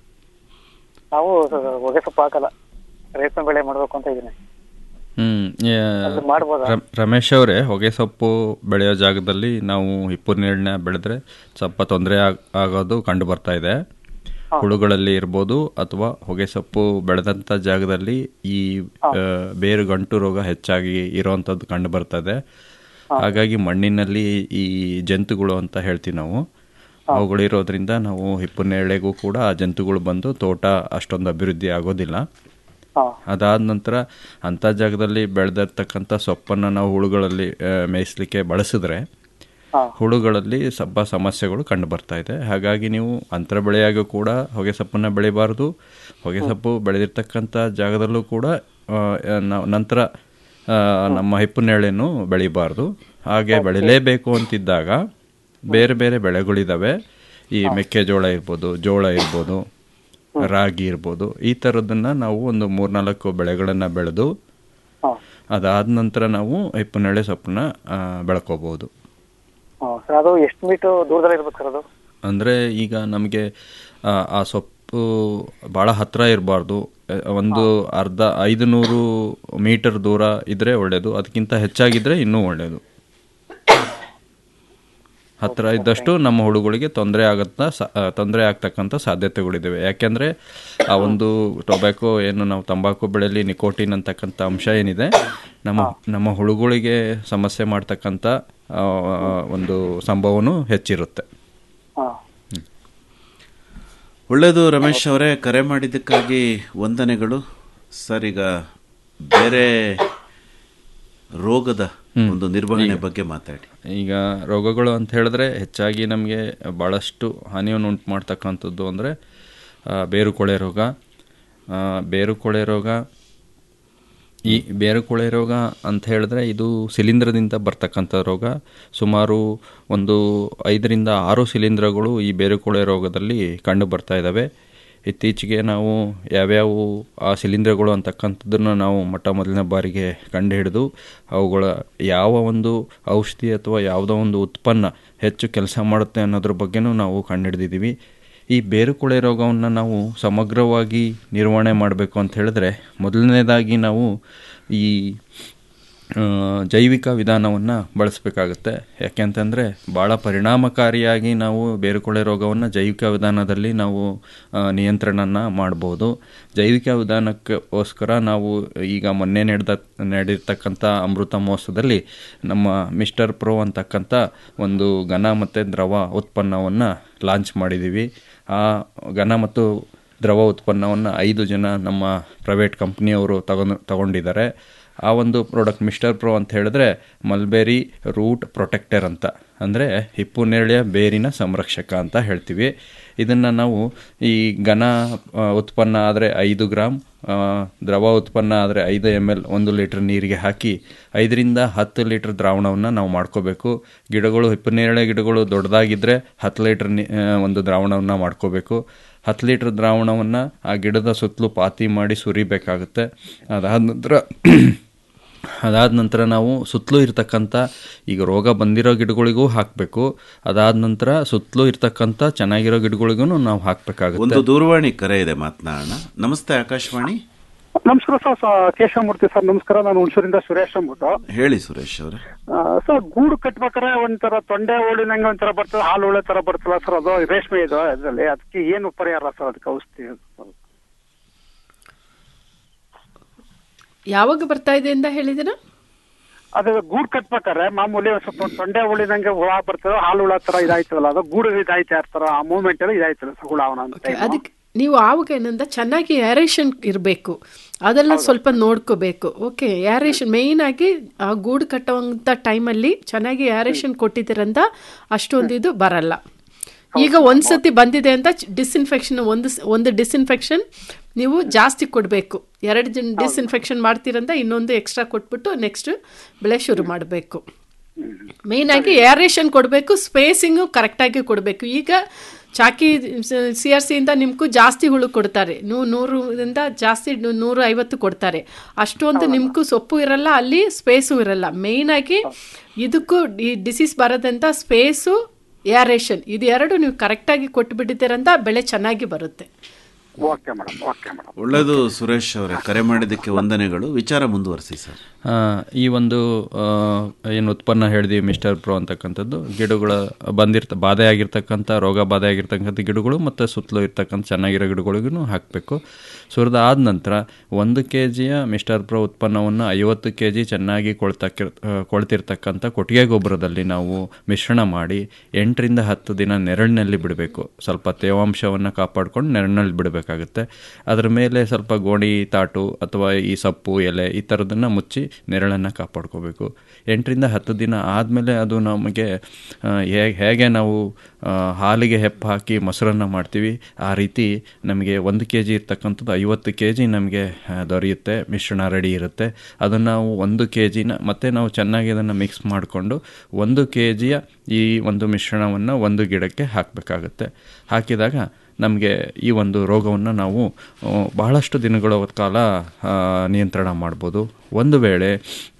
ನಾವು ಸ- ಹೊಗೆ ಸೊಪ್ಪು ಹಾಕಲ್ಲ ರೇಷ್ಮೆ ಬೆಳೆ ಮಾಡ್ಬೇಕು ಅಂತ ಇದೀನಿ ಹ್ಮ್ ಯಾ- ಅದು ಮಾಡ್ಬೋದಾ? ರ- ರಮೇಶ್ ಅವರೇ ಹೊಗೆ ಸೊಪ್ಪು ಬೆಳೆಯೋ ಜಾಗದಲ್ಲಿ ನಾವು ಹಿಪ್ಪು ನೀರನ್ನ ಬೆಳೆದ್ರೆ ಸ್ವಲ್ಪ ತೊಂದರೆ ಆಗೋದು ಕಂಡು ಬರ್ತಾ ಇದೆ ಹುಳುಗಳಲ್ಲಿ ಇರ್ಬೋದು ಅಥವಾ ಹೊಗೆ ಸೊಪ್ಪು ಬೆಳೆದಂಥ ಜಾಗದಲ್ಲಿ ಈ ಆ, ಬೇರು ಗಂಟು ರೋಗ ಹೆಚ್ಚಾಗಿ ಇರೋವಂಥದ್ದು ಕಂಡು ಬರ್ತದೆ ಹಾಗಾಗಿ ಮಣ್ಣಿನಲ್ಲಿ ಈ ಜಂತುಗಳು ಅಂತ ಹೇಳ್ತೀವಿ ನಾವು ಅವುಗಳಿರೋದ್ರಿಂದ ನಾವು ಹಿಪ್ಪುನೇಳೆಗೂ ಕೂಡ ಆ ಜಂತುಗಳು ಬಂದು ತೋಟ ಅಷ್ಟೊಂದು ಅಭಿವೃದ್ಧಿ ಆಗೋದಿಲ್ಲ ಅದಾದ ನಂತರ ಅಂಥ ಜಾಗದಲ್ಲಿ ಬೆಳೆದಿರ್ತಕ್ಕಂಥ ಸೊಪ್ಪನ್ನು ನಾವು ಹುಳುಗಳಲ್ಲಿ ಆ, ಮೇಯಿಸ್ಲಿಕ್ಕೆ ಬಳಸಿದ್ರೆ ಹುಳುಗಳಲ್ಲಿ ಸ್ವಲ್ಪ ಸಮಸ್ಯೆಗಳು ಕಂಡು ಬರ್ತಾ ಇದೆ ಹಾಗಾಗಿ ನೀವು ಅಂತರ ಬೆಳೆಯಾಗೂ ಕೂಡ ಹೊಗೆ ಸೊಪ್ಪನ್ನು ಬೆಳಿಬಾರ್ದು ಹೊಗೆ ಸೊಪ್ಪು ಬೆಳೆದಿರ್ತಕ್ಕಂಥ ಜಾಗದಲ್ಲೂ ಕೂಡ ಆ, ನ- ನಂತರ ಆ, ನಮ್ಮ ಹಿಪ್ಪುನೇಳೆಯನ್ನು ಬೆಳಿಬಾರ್ದು ಹಾಗೆ ಬೆಳಿಲೇಬೇಕು ಅಂತಿದ್ದಾಗ ಬೇರೆ ಬೇರೆ ಬೆಳೆಗಳಿದ್ದಾವೆ ಈ ಮೆಕ್ಕೆಜೋಳ ಇರ್ಬೋದು ಜೋಳ ಇರ್ಬೋದು ರಾಗಿ ಇರ್ಬೋದು ಈ ಥರದನ್ನ ನಾವು ಒಂದು ಮೂರ್ನಾಲ್ಕು ಬೆಳೆಗಳನ್ನು ಬೆಳೆದು ಅದಾದ ನಂತರ ನಾವು ಹಿಪ್ಪನೇಳೆ ಸೊಪ್ಪನ್ನ ಆ, ಬೆಳ್ಕೋಬಹುದು ಸರ್ ಅದು ಎಷ್ಟು ಮೀಟರ್ ದೂರದಲ್ಲಿ ಇರ್ಬೇಕು ಸರ್ ಅದು ಅಂದರೆ ಈಗ ನಮಗೆ ಆ ಸೊಪ್ಪು ಭಾಳ ಹತ್ತಿರ ಇರಬಾರ್ದು ಒಂದು ಅರ್ಧ ಐದು ನೂರು ಮೀಟರ್ ದೂರ ಇದ್ದರೆ ಒಳ್ಳೆಯದು ಅದಕ್ಕಿಂತ ಹೆಚ್ಚಾಗಿದ್ದರೆ ಇನ್ನೂ ಒಳ್ಳೆಯದು ಹತ್ತಿರ ಇದ್ದಷ್ಟು ನಮ್ಮ ಹುಳುಗಳಿಗೆ ತೊಂದರೆ ಆಗತ್ತ ತೊಂದರೆ ಆಗ್ತಕ್ಕಂಥ ಸಾಧ್ಯತೆಗಳಿದ್ದಾವೆ ಯಾಕೆಂದರೆ ಆ ಒಂದು ಟೊಬ್ಯಾಕೊ ಏನು ನಾವು ತಂಬಾಕು ಬೆಳೆಯಲ್ಲಿ ನಿಕೋಟಿನ್ ಅಂತಕ್ಕಂಥ ಅಂಶ ಏನಿದೆ ನಮ್ಮ ನಮ್ಮ ಹುಳುಗಳಿಗೆ ಸಮಸ್ಯೆ ಮಾಡ್ತಕ್ಕಂಥ ಆ, ಒಂದು ಸಂಭವನೂ ಹೆಚ್ಚಿರುತ್ತೆ ಒಳ್ಳೆಯದು ರಮೇಶ್ ಅವರೇ ಕರೆ ಮಾಡಿದ್ದಕ್ಕಾಗಿ ವಂದನೆಗಳು ಸರ್ ಈಗ ಬೇರೆ ರೋಗದ ಒಂದು ನಿರ್ವಹಣೆ ಬಗ್ಗೆ ಮಾತಾಡಿ ಈಗ ರೋಗಗಳು ಅಂತ ಹೇಳಿದ್ರೆ ಹೆಚ್ಚಾಗಿ ನಮಗೆ ಭಾಳಷ್ಟು ಹಾನಿಯನ್ನು ಉಂಟು ಮಾಡ್ತಕ್ಕಂಥದ್ದು ಅಂದರೆ ಬೇರುಕೊಳೆ ರೋಗ ಆ, ಬೇರುಕೊಳೆ ರೋಗ ಈ ಬೇರುಕೊಳೆ ರೋಗ ಅಂತ ಹೇಳಿದ್ರೆ ಇದು ಶಿಲೀಂಧ್ರದಿಂದ ಬರ್ತಕ್ಕಂಥ ರೋಗ ಸುಮಾರು ಒಂದು ಐದರಿಂದ ಆರು ಶಿಲೀಂಧ್ರಗಳು ಈ ಬೇರುಕೊಳೆ ರೋಗದಲ್ಲಿ ಕಂಡು ಬರ್ತಾ ಇದ್ದಾವೆ ಇತ್ತೀಚೆಗೆ ನಾವು ಯಾವ್ಯಾವ ಆ ಶಿಲೀಂಧ್ರಗಳು ಅಂತಕ್ಕಂಥದ್ದನ್ನು ನಾವು ಮೊಟ್ಟ ಮೊದಲನೇ ಬಾರಿಗೆ ಕಂಡುಹಿಡಿದು ಅವುಗಳ ಯಾವ ಒಂದು ಔಷಧಿ ಅಥವಾ ಯಾವುದೋ ಒಂದು ಉತ್ಪನ್ನ ಹೆಚ್ಚು ಕೆಲಸ ಮಾಡುತ್ತೆ ಅನ್ನೋದ್ರ ಬಗ್ಗೆನೂ ನಾವು ಕಂಡುಹಿಡಿದಿದ್ದೀವಿ ಈ ಬೇರುಕೊಳೆ ರೋಗವನ್ನು ನಾವು ಸಮಗ್ರವಾಗಿ ನಿರ್ವಹಣೆ ಮಾಡಬೇಕು ಅಂತ ಹೇಳಿದ್ರೆ ಮೊದಲನೇದಾಗಿ ನಾವು ಈ ಆ, ಜೈವಿಕ ವಿಧಾನವನ್ನು ಬಳಸಬೇಕಾಗುತ್ತೆ ಯಾಕೆಂತಂದರೆ ಭಾಳ ಪರಿಣಾಮಕಾರಿಯಾಗಿ ನಾವು ಬೇರುಕೊಳೆ ರೋಗವನ್ನು ಜೈವಿಕ ವಿಧಾನದಲ್ಲಿ ನಾವು ಆ, ನಿಯಂತ್ರಣನ ಮಾಡ್ಬೋದು ಜೈವಿಕ ವಿಧಾನಕ್ಕೋಸ್ಕರ ನಾವು ಈಗ ಮೊನ್ನೆ ನಡೆದ ನಡೆರ್ತಕ್ಕಂಥ ಅಮೃತ ಮಹೋತ್ಸವದಲ್ಲಿ ನಮ್ಮ ಮಿಸ್ಟರ್ ಪ್ರೋ ಅಂತಕ್ಕಂಥ ಒಂದು ಘನ ಮತ್ತು ದ್ರವ ಉತ್ಪನ್ನವನ್ನು ಲಾಂಚ್ ಮಾಡಿದ್ದೀವಿ ಆ ಘನ ಮತ್ತು ದ್ರವ ಉತ್ಪನ್ನವನ್ನು ಐದು ಜನ ನಮ್ಮ ಪ್ರೈವೇಟ್ ಕಂಪ್ನಿಯವರು ತಗೊಂಡು ತಗೊಂಡಿದ್ದಾರೆ ಆ ಒಂದು ಪ್ರಾಡಕ್ಟ್ ಮಿಸ್ಟರ್ ಪ್ರೋ ಅಂತ ಹೇಳಿದ್ರೆ ಮಲ್ಬೇರಿ ರೂಟ್ ಪ್ರೊಟೆಕ್ಟರ್ ಅಂತ ಅಂದರೆ ಹಿಪ್ಪು ನೇರಳೆಯ ಬೇರಿನ ಸಂರಕ್ಷಕ ಅಂತ ಹೇಳ್ತೀವಿ ಇದನ್ನು ನಾವು ಈ ಘನ ಆ, ಉತ್ಪನ್ನ ಆದರೆ ಐದು ಗ್ರಾಮ್ ಆ, ದ್ರವ ಉತ್ಪನ್ನ ಆದರೆ ಐದು ಎಮ್ ಎಲ್ ಒಂದು ಲೀಟ್ರ್ ನೀರಿಗೆ ಹಾಕಿ ಐದರಿಂದ ಹತ್ತು ಲೀಟ್ರ್ ದ್ರಾವಣವನ್ನು ನಾವು ಮಾಡ್ಕೋಬೇಕು ಗಿಡಗಳು ಹಿಪ್ಪನೇರಳೆ ಗಿಡಗಳು ದೊಡ್ಡದಾಗಿದ್ದರೆ ಹತ್ತು ಲೀಟ್ರ್ ನೀ ಆ, ಒಂದು ದ್ರಾವಣವನ್ನು ಮಾಡ್ಕೋಬೇಕು ಹತ್ತು ಲೀಟ್ರ್ ದ್ರಾವಣವನ್ನು ಆ ಗಿಡದ ಸುತ್ತಲೂ ಪಾತಿ ಮಾಡಿ ಸುರಿಬೇಕಾಗುತ್ತೆ ಅದಾದ ನಂತರ ಅದಾದ ನಂತರ ನಾವು ಸುತ್ತಲೂ ಇರ್ತಕ್ಕಂಥ ಈಗ ರೋಗ ಬಂದಿರೋ ಗಿಡಗಳಿಗೂ ಹಾಕಬೇಕು ಅದಾದ ನಂತರ ಸುತ್ತಲೂ ಇರ್ತಕ್ಕಂಥ ಚೆನ್ನಾಗಿರೋ ಗಿಡಗಳಿಗೂ ನಾವು ಹಾಕಬೇಕಾಗುತ್ತೆ ಒಂದು ದೂರವಾಣಿ ಕರೆ ಇದೆ ಮಾತನಾಡೋಣ ನಮಸ್ತೆ ಆಕಾಶವಾಣಿ ನಮಸ್ಕಾರ ಸರ್ ಸ- ಕೇಶವಮೂರ್ತಿ ಸರ್ ನಮಸ್ಕಾರ ನಾನು ಹುಣಸೂರಿಂದ ಸುರೇಶ್ ಅಂದ್ಬಿಟ್ಟು ಹೇಳಿ ಸುರೇಶ್ ಅವರೇ ಆ, ಸರ್ ಗೂಡು ಕಟ್ಬೇಕಾದ್ರೆ ಒಂಥರ ತೊಂಡೆ ಹೋಳಿನಂಗೆ ಒಂಥರ ಬರ್ತದೆ ಹಾಲು ಹೊಳೆ ತರ ಬರ್ತಲ್ಲ ಸರ್ ಅದು ರೇಷ್ಮೆ ಇದು ಅದರಲ್ಲಿ ಅದಕ್ಕೆ ಏನು ಪರಿಹಾರ ಸರ್ ಅದಕ್ಕೆ ಔಷಧಿ ಯಾವಾಗ ಬರ್ತಾ ಇದೆ ಅಂತ ಹೇಳಿದಿನ ಅದು ಗೂಡು ಕಟ್ಬೇಕಾದ್ರೆ ಮಾಮೂಲಿ ಒಂದ್ ಸ್ವಲ್ಪ ತೊಂಡೆ ಹುಳಿನಂಗೆ ಹುಳ ಬರ್ತದೆ ಹಾಲು ಹುಳ ತರ ಇದಾಯ್ತದಲ್ಲ ಅದು ಗೂಡು ಇದಾಯ್ತಾ ಇರ್ತಾರ ಆ ಮೂವ್ಮೆಂಟ್ ಎಲ್ಲ ಇದಾಯ್ತಲ್ಲ ಸರ್ ಹುಳ ಅವನ ಅದಕ್ಕೆ ನೀವು ಆವಾಗ ಏನಂದ ಚೆನ್ನಾಗಿ ಏರೇಷನ್ ಇರಬೇಕು ಅದೆಲ್ಲ ಸ್ವಲ್ಪ ನೋಡ್ಕೋಬೇಕು ಓಕೆ ಏರೇಷನ್ ಮೇಯ್ನ್ ಆಗಿ ಆ ಗೂಡು ಕಟ್ಟುವಂಥ ಟೈಮಲ್ಲಿ ಚೆನ್ನಾಗಿ ಏರೇಷನ್ ಕೊಟ್ಟಿದ್ದೀರಂತ ಅಷ್ಟೊಂದು ಇದು ಬರಲ್ಲ ಈಗ ಒಂದ್ಸತಿ ಬಂದಿದೆ ಅಂತ ಡಿಸ್ಇನ್ಫೆಕ್ಷನ್ ಒಂದು ಸ- ಒಂದು ಡಿಸ್ಇನ್ಫೆಕ್ಷನ್ ನೀವು ಜಾಸ್ತಿ ಕೊಡಬೇಕು ಎರಡು ಜನ ಡಿಸ್ಇನ್ಫೆಕ್ಷನ್ ಮಾಡ್ತೀರಂತ ಇನ್ನೊಂದು ಎಕ್ಸ್ಟ್ರಾ ಕೊಟ್ಬಿಟ್ಟು ನೆಕ್ಸ್ಟ್ ಬೆಳೆ ಶುರು ಮಾಡಬೇಕು ಮೇಯ್ನ್ ಆಗಿ ಏರೇಷನ್ ಕೊಡಬೇಕು ಸ್ಪೇಸಿಂಗು ಕರೆಕ್ಟಾಗಿ ಕೊಡಬೇಕು ಈಗ ಚಾಕಿ ಸಿ ಆರ್ ಸಿಯಿಂದ ನಿಮ್ಗೂ ಜಾಸ್ತಿ ಹುಳು ಕೊಡ್ತಾರೆ ನೀವು ನೂರರಿಂದ ಜಾಸ್ತಿ ನು- ನೂರು ಐವತ್ತು ಕೊಡ್ತಾರೆ ಅಷ್ಟೊಂದು ನಿಮ್ಗೂ ಸೊಪ್ಪು ಇರಲ್ಲ ಅಲ್ಲಿ ಸ್ಪೇಸು ಇರಲ್ಲ ಮೇಯ್ನ್ ಆಗಿ ಇದಕ್ಕೂ ಈ ಡಿಸೀಸ್ ಬರೋದಂತ ಸ್ಪೇಸು ಏರೇಷನ್ ಇದು ಎರಡು ನೀವು ಕರೆಕ್ಟಾಗಿ ಕೊಟ್ಟುಬಿಟ್ಟಿದ್ದೀರಂತ ಬೆಳೆ ಚೆನ್ನಾಗಿ ಬರುತ್ತೆ ಓಕೆ ಮೇಡಮ್ ಓಕೆ ಮೇಡಮ್ ಒಳ್ಳೆಯದು ಸುರೇಶ್ ಅವರೇ ಕರೆ ಮಾಡಿದ್ದಕ್ಕೆ ವಂದನೆಗಳು ವಿಚಾರ ಮುಂದುವರಿಸಿ ಸರ್ ಆ, ಈ ಒಂದು ಆ, ಏನು ಉತ್ಪನ್ನ ಹೇಳಿದ್ವಿ ಮಿಸ್ಟರ್ ಪ್ರೋ ಅಂತಕ್ಕಂಥದ್ದು ಗಿಡಗಳ ಬಂದಿರ್ತ ಬಾಧೆ ಆಗಿರ್ತಕ್ಕಂಥ ರೋಗ ಬಾಧೆ ಆಗಿರ್ತಕ್ಕಂಥ ಗಿಡಗಳು ಮತ್ತು ಸುತ್ತಲೂ ಇರ್ತಕ್ಕಂಥ ಚೆನ್ನಾಗಿರೋ ಗಿಡಗಳಿಗೂ ಹಾಕಬೇಕು ಸುರಿದ ಆದ ನಂತರ ಒಂದು ಕೆ ಜಿಯ ಮಿಸ್ಟರ್ ಪ್ರೋ ಉತ್ಪನ್ನವನ್ನು ಐವತ್ತು ಕೆ ಜಿ ಚೆನ್ನಾಗಿ ಕೊಳ್ತಕ್ಕಿರ್ ಆ, ಕೊಳ್ತಿರ್ತಕ್ಕಂಥ ಕೊಟ್ಟಿಗೆ ಗೊಬ್ಬರದಲ್ಲಿ ನಾವು ಮಿಶ್ರಣ ಮಾಡಿ ಎಂಟರಿಂದ ಹತ್ತು ದಿನ ನೆರಳಿನಲ್ಲಿ ಬಿಡಬೇಕು ಸ್ವಲ್ಪ ತೇವಾಂಶವನ್ನು ಕಾಪಾಡ್ಕೊಂಡು ನೆರಳಿನಲ್ಲಿ ಬಿಡಬೇಕಾಗುತ್ತೆ ಅದರ ಮೇಲೆ ಸ್ವಲ್ಪ ಗೋಣಿ ತಾಟು ಅಥವಾ ಈ ಸೊಪ್ಪು ಎಲೆ ಈ ಥರದನ್ನು ಮುಚ್ಚಿ ನೆರಳನ್ನು ಕಾಪಾಡ್ಕೋಬೇಕು ಎಂಟರಿಂದ ಹತ್ತು ದಿನ ಆದಮೇಲೆ ಅದು ನಮಗೆ ಹೇಗೆ ಹೇಗೆ ನಾವು ಆ, ಹಾಲಿಗೆ ಹೆಪ್ಪು ಹಾಕಿ ಮೊಸರನ್ನು ಮಾಡ್ತೀವಿ ಆ ರೀತಿ ನಮಗೆ ಒಂದು ಕೆ ಜಿ ಇರ್ತಕ್ಕಂಥದ್ದು ಐವತ್ತು ಕೆ ಜಿ ನಮಗೆ ಆ, ದೊರೆಯುತ್ತೆ ಮಿಶ್ರಣ ರೆಡಿ ಇರುತ್ತೆ ಅದನ್ನು ನಾವು ಒಂದು ಕೆ ಜಿನ ಮತ್ತೆ ನಾವು ಚೆನ್ನಾಗಿ ಅದನ್ನು ಮಿಕ್ಸ್ ಮಾಡಿಕೊಂಡು ಒಂದು ಕೆ ಜಿಯ ಈ ಒಂದು ಮಿಶ್ರಣವನ್ನು ಒಂದು ಗಿಡಕ್ಕೆ ಹಾಕಬೇಕಾಗುತ್ತೆ ಹಾಕಿದಾಗ ನಮಗೆ ಈ ಒಂದು ರೋಗವನ್ನು ನಾವು ಆ, ಬಹಳಷ್ಟು ದಿನಗಳ ಕಾಲ ಆ, ನಿಯಂತ್ರಣ ಮಾಡ್ಬೋದು ಒಂದು ವೇಳೆ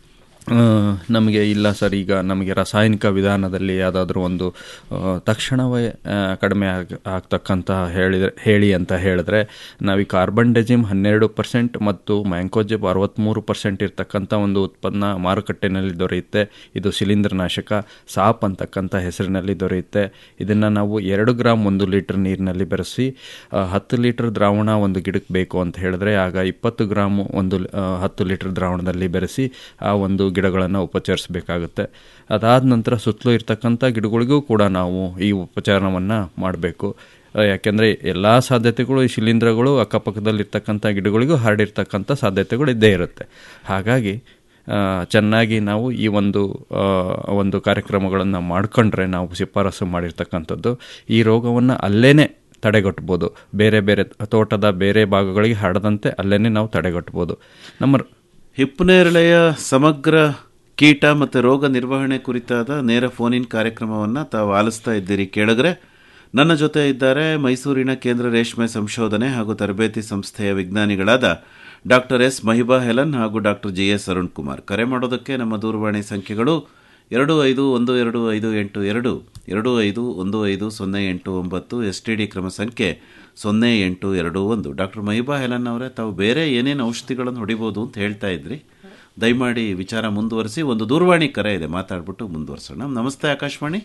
ಆ, ನಮಗೆ ಇಲ್ಲ ಸರ್ ಈಗ ನಮಗೆ ರಾಸಾಯನಿಕ ವಿಧಾನದಲ್ಲಿ ಯಾವುದಾದ್ರೂ ಒಂದು ಆ, ತಕ್ಷಣವೇ ಆ, ಕಡಿಮೆ ಆಗ ಆಗ್ತಕ್ಕಂಥ ಹೇಳಿದ್ರೆ ಹೇಳಿ ಅಂತ ಹೇಳಿದ್ರೆ ನಾವು ಈ ಕಾರ್ಬನ್ ಡೆಜಿಮ್ ಹನ್ನೆರಡು ಪರ್ಸೆಂಟ್ ಮತ್ತು ಮ್ಯಾಂಕೋಜಿಬ್ ಅರವತ್ತ್ಮೂರು ಪರ್ಸೆಂಟ್ ಇರ್ತಕ್ಕಂಥ ಒಂದು ಉತ್ಪನ್ನ ಮಾರುಕಟ್ಟೆನಲ್ಲಿ ದೊರೆಯುತ್ತೆ ಇದು ಶಿಲೀಂಧ್ರನಾಶಕ ಸಾಪ್ ಅಂತಕ್ಕಂಥ ಹೆಸರಿನಲ್ಲಿ ದೊರೆಯುತ್ತೆ ಇದನ್ನು ನಾವು ಎರಡು ಗ್ರಾಮ್ ಒಂದು ಲೀಟರ್ ನೀರಿನಲ್ಲಿ ಬೆರೆಸಿ ಆ, ಹತ್ತು ಲೀಟರ್ ದ್ರಾವಣ ಒಂದು ಗಿಡಕ್ಕೆ ಬೇಕು ಅಂತ ಹೇಳಿದ್ರೆ ಆಗ ಇಪ್ಪತ್ತು ಗ್ರಾಮ್ ಒಂದು ಆ, ಹತ್ತು ಲೀಟರ್ ದ್ರಾವಣದಲ್ಲಿ ಬೆರೆಸಿ ಆ ಒಂದು ಗಿಡಗಳನ್ನು ಉಪಚರಿಸಬೇಕಾಗುತ್ತೆ ಅದಾದ ನಂತರ ಸುತ್ತಲೂ ಇರ್ತಕ್ಕಂಥ ಗಿಡಗಳಿಗೂ ಕೂಡ ನಾವು ಈ ಉಪಚಾರವನ್ನು ಮಾಡಬೇಕು ಯಾಕೆಂದರೆ ಎಲ್ಲ ಸಾಧ್ಯತೆಗಳು ಈ ಶಿಲೀಂಧ್ರಗಳು ಅಕ್ಕಪಕ್ಕದಲ್ಲಿರ್ತಕ್ಕಂಥ ಗಿಡಗಳಿಗೂ ಹರಡಿರ್ತಕ್ಕಂಥ ಸಾಧ್ಯತೆಗಳು ಇದ್ದೇ ಇರುತ್ತೆ ಹಾಗಾಗಿ ಆ, ಚೆನ್ನಾಗಿ ನಾವು ಈ ಒಂದು ಆ, ಒಂದು ಕಾರ್ಯಕ್ರಮಗಳನ್ನು ಮಾಡ್ಕೊಂಡ್ರೆ ನಾವು ಶಿಫಾರಸು ಮಾಡಿರ್ತಕ್ಕಂಥದ್ದು ಈ ರೋಗವನ್ನು ಅಲ್ಲೇ ತಡೆಗಟ್ಬೋದು ಬೇರೆ ಬೇರೆ ತೋಟದ ಬೇರೆ ಭಾಗಗಳಿಗೆ ಹರಡದಂತೆ ಅಲ್ಲೇ ನಾವು ತಡೆಗಟ್ಬೋದು ನಮ್ಮ ಹಿಪ್ಪನೇರಳೆಯ ಸಮಗ್ರ ಕೀಟ ಮತ್ತು ರೋಗ ನಿರ್ವಹಣೆ ಕುರಿತಾದ ನೇರ ಫೋನ್ ಇನ್ ಕಾರ್ಯಕ್ರಮವನ್ನು ತಾವು ಆಲಿಸ್ತಾ ಇದ್ದೀರಿ ಕೇಳಿದ್ರೆ ನನ್ನ ಜೊತೆ ಇದ್ದಾರೆ ಮೈಸೂರಿನ ಕೇಂದ್ರ ರೇಷ್ಮೆ ಸಂಶೋಧನೆ ಹಾಗೂ ತರಬೇತಿ ಸಂಸ್ಥೆಯ ವಿಜ್ಞಾನಿಗಳಾದ ಡಾಕ್ಟರ್ ಎಸ್ ಮಹಿಬಾ ಹೆಲನ್ ಹಾಗೂ doctor G S Arun Kumar ಕರೆ ಮಾಡೋದಕ್ಕೆ ನಮ್ಮ ದೂರವಾಣಿ ಸಂಖ್ಯೆಗಳು ಎರಡು ಐದು ಒಂದು ಎರಡು ಐದು ಎಂಟು ಎರಡು ಎರಡು ಐದು ಒಂದು ಐದು ಸೊನ್ನೆ ಎಂಟು ಒಂಬತ್ತು ಎಸ್ ಟಿ ಡಿ ಕ್ರಮ ಸಂಖ್ಯೆ ಸೊನ್ನೆ ಎಂಟು ಎರಡು ಒಂದು ಡಾಕ್ಟರ್ ಮಹಿಬಾ ಹೆಲನ್ ಅವರೇ ತಾವು ಬೇರೆ ಏನೇನು ಔಷಧಿಗಳನ್ನು ಹೊಡಿಬೋದು ಅಂತ ಹೇಳ್ತಾ ಇದ್ರಿ ದಯಮಾಡಿ ವಿಚಾರ ಮುಂದುವರಿಸಿ ಒಂದು ದೂರವಾಣಿ ಕರೆ ಇದೆ ಮಾತಾಡ್ಬಿಟ್ಟು ಮುಂದುವರ್ಸೋಣ ನಮಸ್ತೆ ಆಕಾಶವಾಣಿ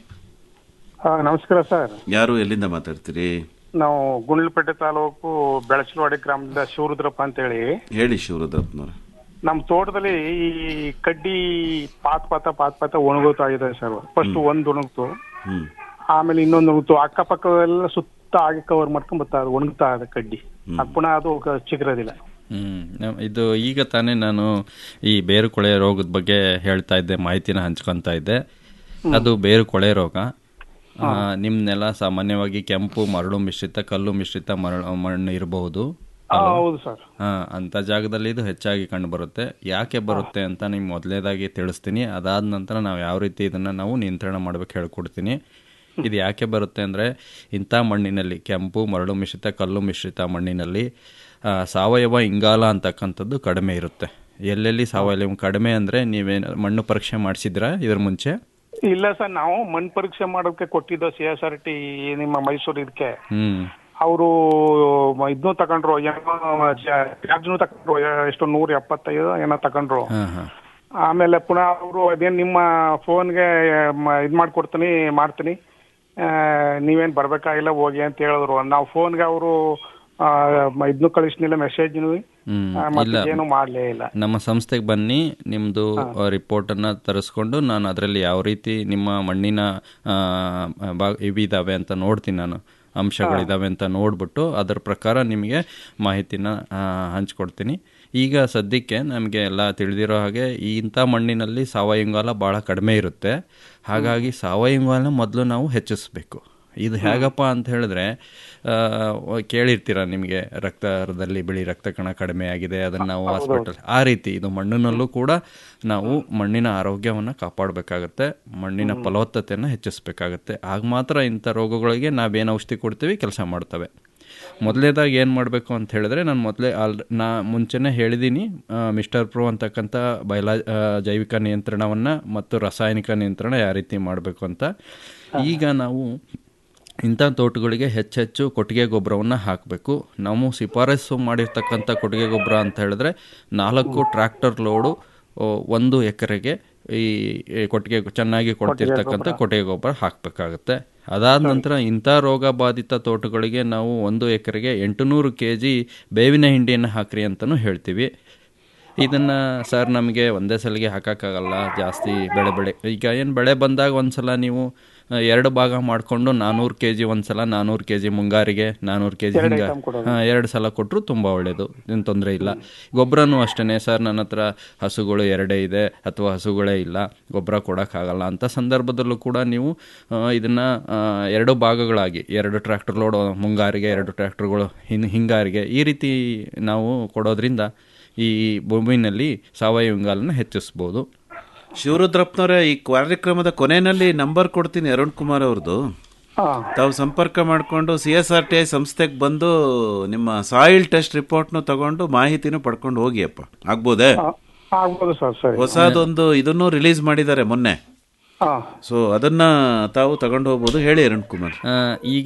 ನಮಸ್ಕಾರ ಸರ್ ಯಾರು ಎಲ್ಲಿಂದ ಮಾತಾಡ್ತೀರಿ ನಾವು ಗುಂಡ್ಲಪೇಟೆ ತಾಲೂಕು ಬೆಳಚಲವಾಡಿ ಗ್ರಾಮದಿಂದ ಶಿವರುದ್ರಪ್ಪ ಅಂತ ಹೇಳಿ ಹೇಳಿ ಶಿವರುದ್ರಪ್ಪನವ್ರೆ ನಮ್ಮ ತೋಟದಲ್ಲಿ ಈ ಕಡ್ಡಿ ಪಾತ್ ಪಾತ ಪಾತ್ ಪಾತ ಒಣಗೋತಾ ಇದೆ ಸರ್ ಫಸ್ಟ್ ಒಂದ್ ಒಣಗ್ತು ಹ್ಮ್ ಆಮೇಲೆ ಇನ್ನೊಂದು ಒಣಗ್ತು ಅಕ್ಕಪಕ್ಕ ಎಲ್ಲ ಸುತ್ತ ಆಗಿ ಕವರ್ ಮಾಡ್ಕೊಂಡ್ ಬರ್ತಾ ಇದೆ ಒಣಗ್ತಾ ಇದೆ ಕಡ್ಡಿ ಅದ್ ಪುನಃ ಅದು ಕ- ಚಿಗುರೋದಿಲ್ಲ ಹ್ಮ್ ನ- ಇದು ಈಗ ತಾನೇ ನಾನು ಈ ಬೇರು ಕೊಳೆ ರೋಗದ ಬಗ್ಗೆ ಹೇಳ್ತಾ ಇದ್ದೆ ಮಾಹಿತಿನ ಹಂಚ್ಕೊಂತ ಇದ್ದೆ ಅದು ಬೇರು ಕೊಳೆ ರೋಗ ಆ, ನಿಮ್ ನೆಲ ಸಾಮಾನ್ಯವಾಗಿ ಕೆಂಪು ಮರಳು ಮಿಶ್ರಿತ ಕಲ್ಲು ಮಿಶ್ರಿತ ಮರಳು ಮಣ್ಣು ಇರಬಹುದು ಆ, ಹೌದು ಸರ್ ಹಾ ಅಂತ ಜಾಗದಲ್ಲಿ ಇದು ಹೆಚ್ಚಾಗಿ ಕಂಡು ಬರುತ್ತೆ ಯಾಕೆ ಬರುತ್ತೆ ಅಂತ ನಿಮ್ಗೆ ಮೊದಲೇದಾಗಿ ತಿಳಿಸ್ತೀನಿ ಅದಾದ ನಂತರ ನಾವು ಯಾವ ರೀತಿ ಇದನ್ನ ನಾವು ನಿಯಂತ್ರಣ ಮಾಡ್ಬೇಕು ಹೇಳ್ಕೊಡ್ತೀನಿ ಇದು ಯಾಕೆ ಬರುತ್ತೆ ಅಂದ್ರೆ ಇಂಥ ಮಣ್ಣಿನಲ್ಲಿ ಕೆಂಪು ಮರಳು ಮಿಶ್ರಿತ ಕಲ್ಲು ಮಿಶ್ರಿತ ಮಣ್ಣಿನಲ್ಲಿ ಆ, ಸಾವಯವ ಇಂಗಾಲ ಅಂತಕ್ಕಂಥದ್ದು ಕಡಿಮೆ ಇರುತ್ತೆ ಎಲ್ಲೆಲ್ಲಿ ಸಾವಯವ ಕಡಿಮೆ ಅಂದ್ರೆ ನೀವೇನು ಮಣ್ಣು ಪರೀಕ್ಷೆ ಮಾಡಿಸಿದ್ರಾ ಇದ್ರ ಮುಂಚೆ ಇಲ್ಲ ಸರ್ ನಾವು ಮಣ್ಣು ಪರೀಕ್ಷೆ ಮಾಡೋಕೆ ಕೊಟ್ಟಿದ್ದು ಸಿ ಎಸ್ ಆರ್ ಟಿ ನಿಮ್ಮ ಮೈಸೂರು ಇದಕ್ಕೆ ಹ್ಮ್ ಅವರು ಇದನ್ನು ತಗೊಂಡ್ರು ಏನೋ ಚಾರ್ಜ್ನು ತಗೊಂಡ್ರು ಎಷ್ಟು ನೂರ ಎಪ್ಪತ್ತೈದು ಏನೋ ತಗೊಂಡ್ರು ಹಾ ಹಾ ಆಮೇಲೆ ಪುನಃ ಅವರು ಅದೇನು ನಿಮ್ಮ ಫೋನ್ಗೆ ಇದು ಮಾಡ್ಕೊಡ್ತೀನಿ ಮಾಡ್ತೀನಿ ಆ, ನೀವೇನ್ ಬರ್ಬೇಕಾಗಿಲ್ಲ ಹೋಗಿ ಅಂತ ಹೇಳಿದ್ರು ನಾವು ಫೋನ್ಗೆ ಅವರು ಇದನ್ನು ಕಳಿಸ್ನಿಲ್ಲ ಮೆಸೇಜ್ನು ಹ್ಮ್ ಮತ್ತೆ ಇಲ್ಲ ಏನು ಮಾಡ್ಲೇ ಇಲ್ಲ ನಮ್ಮ ಸಂಸ್ಥೆಗೆ ಬನ್ನಿ ನಿಮ್ಮದು ರಿಪೋರ್ಟನ್ನು ತರಿಸ್ಕೊಂಡು ನಾನು ಅದರಲ್ಲಿ ಯಾವ ರೀತಿ ನಿಮ್ಮ ಮಣ್ಣಿನ ಆ, ಬಾ- ಇವಿದಾವೆ ಅಂತ ನೋಡ್ತೀನಿ ನಾನು ಅಂಶಗಳಿದಾವೆ ಅಂತ ನೋಡ್ಬಿಟ್ಟು ಅದರ ಪ್ರಕಾರ ನಿಮಗೆ ಮಾಹಿತಿನ ಆ, ಹಂಚ್ಕೊಡ್ತೀನಿ ಈಗ ಸದ್ಯಕ್ಕೆ ನಮಗೆ ಎಲ್ಲ ತಿಳಿದಿರೋ ಹಾಗೆ ಈ ಇಂಥ ಮಣ್ಣಿನಲ್ಲಿ ಸಾವಯವ ಇಂಗಾಲ ಭಾಳ ಕಡಿಮೆ ಇರುತ್ತೆ ಹಾಗಾಗಿ ಸಾವಯವ ಇಂಗಾಲನ ಮೊದಲು ನಾವು ಹೆಚ್ಚಿಸ್ಬೇಕು ಇದು ಹೇಗಪ್ಪ ಅಂತ ಹೇಳಿದ್ರೆ ಆ, ಕೇಳಿರ್ತೀರ ನಿಮಗೆ ರಕ್ತದಲ್ಲಿ ಬಿಳಿ ರಕ್ತ ಕಣ ಕಡಿಮೆ ಆಗಿದೆ ಅದನ್ನು ನಾವು ಹಾಸ್ಪಿಟಲ್ ಆ ರೀತಿ ಇದು ಮಣ್ಣಿನಲ್ಲೂ ಕೂಡ ನಾವು ಮಣ್ಣಿನ ಆರೋಗ್ಯವನ್ನು ಕಾಪಾಡಬೇಕಾಗತ್ತೆ ಮಣ್ಣಿನ ಫಲವತ್ತತೆಯನ್ನು ಹೆಚ್ಚಿಸಬೇಕಾಗತ್ತೆ ಆಗ ಮಾತ್ರ ಇಂಥ ರೋಗಗಳಿಗೆ ನಾವೇನು ಔಷಧಿ ಕೊಡ್ತೀವಿ ಕೆಲಸ ಮಾಡ್ತವೆ ಮೊದಲೇದಾಗಿ ಏನು ಮಾಡಬೇಕು ಅಂತ ಹೇಳಿದ್ರೆ ನಾನು ಮೊದಲೇ ಆಲ್ ನಾ ಮುಂಚೆನೇ ಹೇಳಿದ್ದೀನಿ ಮಿಸ್ಟರ್ ಪ್ರೋ ಅಂತಕ್ಕಂಥ ಬಯಲಾ ಆ, ಜೈವಿಕ ನಿಯಂತ್ರಣವನ್ನು ಮತ್ತು ರಾಸಾಯನಿಕ ನಿಯಂತ್ರಣ ಯಾವ ರೀತಿ ಮಾಡಬೇಕು ಅಂತ ಈಗ ನಾವು ಇಂಥ ತೋಟಗಳಿಗೆ ಹೆಚ್ಚೆಚ್ಚು ಕೊಟ್ಟಿಗೆ ಗೊಬ್ಬರವನ್ನು ಹಾಕಬೇಕು ನಾವು ಶಿಫಾರಸು ಮಾಡಿರ್ತಕ್ಕಂಥ ಕೊಟ್ಟಿಗೆ ಗೊಬ್ಬರ ಅಂತ ಹೇಳಿದ್ರೆ ನಾಲ್ಕು ಟ್ರ್ಯಾಕ್ಟರ್ ಲೋಡು ಓ, ಒಂದು ಎಕರೆಗೆ ಈ ಈ ಕೊಟ್ಟಿಗೆ ಚೆನ್ನಾಗಿ ಕೊಡ್ತಿರ್ತಕ್ಕಂಥ ಕೊಟ್ಟಿಗೆ ಗೊಬ್ಬರ ಹಾಕಬೇಕಾಗತ್ತೆ ಅದಾದ ನಂತರ ಇಂಥ ರೋಗ ಬಾಧಿತ ತೋಟಗಳಿಗೆ ನಾವು ಒಂದು ಎಕರೆಗೆ ಎಂಟುನೂರು ಕೆ ಜಿ ಬೇವಿನ ಹಿಂಡಿಯನ್ನು ಹಾಕ್ರಿ ಅಂತಲೂ ಹೇಳ್ತೀವಿ ಇದನ್ನು ಸರ್ ನಮಗೆ ಒಂದೇ ಸಲಿಗೆ ಹಾಕೋಕ್ಕಾಗಲ್ಲ ಜಾಸ್ತಿ ಬೆಳೆ ಬೆಳೆ ಈಗ ಏನು ಬೆಳೆ ಬಂದಾಗ ಒಂದ್ಸಲ ನೀವು ಆ, ಎರಡು ಭಾಗ ಮಾಡಿಕೊಂಡು ನಾನ್ನೂರು ಕೆ ಜಿ ಒಂದು ಸಲ ನಾನ್ನೂರು ಕೆ ಜಿ ಮುಂಗಾರಿಗೆ ನಾನ್ನೂರು ಕೆ ಜಿ ಎರಡು ಹಿಂಗ item ಕೊಡೋದು. ಹಾಂ ಎರಡು ಸಲ ಕೊಟ್ಟರು ತುಂಬ ಒಳ್ಳೆಯದು ಏನು ತೊಂದರೆ ಇಲ್ಲ ಗೊಬ್ಬರನೂ ಅಷ್ಟೇ ಸರ್ ನನ್ನ ಹತ್ರ ಹಸುಗಳು ಎರಡೇ ಇದೆ ಅಥವಾ ಹಸುಗಳೇ ಇಲ್ಲ ಗೊಬ್ಬರ ಕೊಡೋಕ್ಕಾಗಲ್ಲ ಅಂತ ಸಂದರ್ಭದಲ್ಲೂ ಕೂಡ ನೀವು ಇದನ್ನು ಎರಡು ಭಾಗಗಳಾಗಿ ಎರಡು ಟ್ರ್ಯಾಕ್ಟರ್ ಲೋಡ್ ಮುಂಗಾರಿಗೆ ಎರಡು ಟ್ರ್ಯಾಕ್ಟರ್ಗಳು ಹಿನ್ ಹಿಂಗಾರಿಗೆ ಈ ರೀತಿ ನಾವು ಕೊಡೋದ್ರಿಂದ ಈ ಭೂಮಿನಲ್ಲಿ ಸಾವಯವ ಇಂಗಾಲನ ಹೆಚ್ಚಿಸ್ಬೋದು ಶಿವರುದ್ರಪ್ಪನವರೇ ಈ ಕಾರ್ಯಕ್ರಮದ ಕೊನೆಯಲ್ಲಿ ನಂಬರ್ ಕೊಡ್ತೀನಿ ಅರುಣ್ ಕುಮಾರ್ ಅವ್ರದ್ದು ಹಾ ತಾವು ಸಂಪರ್ಕ ಮಾಡಿಕೊಂಡು C S R T I ಸಂಸ್ಥೆಗೆ ಬಂದು ನಿಮ್ಮ ಸಾಯಿಲ್ ಟೆಸ್ಟ್ ರಿಪೋರ್ಟ್ನು ತಗೊಂಡು ಮಾಹಿತಿನೂ ಪಡ್ಕೊಂಡು ಹೋಗಿಯಪ್ಪ ಆಗ್ಬೋದೇ ಆಗ್ಬೋದು ಸರ್ ಸರಿ ಹೊಸದೊಂದು ಇದನ್ನು ರಿಲೀಸ್ ಮಾಡಿದ್ದಾರೆ ಮೊನ್ನೆ ಹಾ ಸೊ ಅದನ್ನ ತಾವು ತಗೊಂಡು ಹೋಗ್ಬೋದು ಹೇಳಿ ಅರುಣ್ ಕುಮಾರ್ ಆ, ಈಗ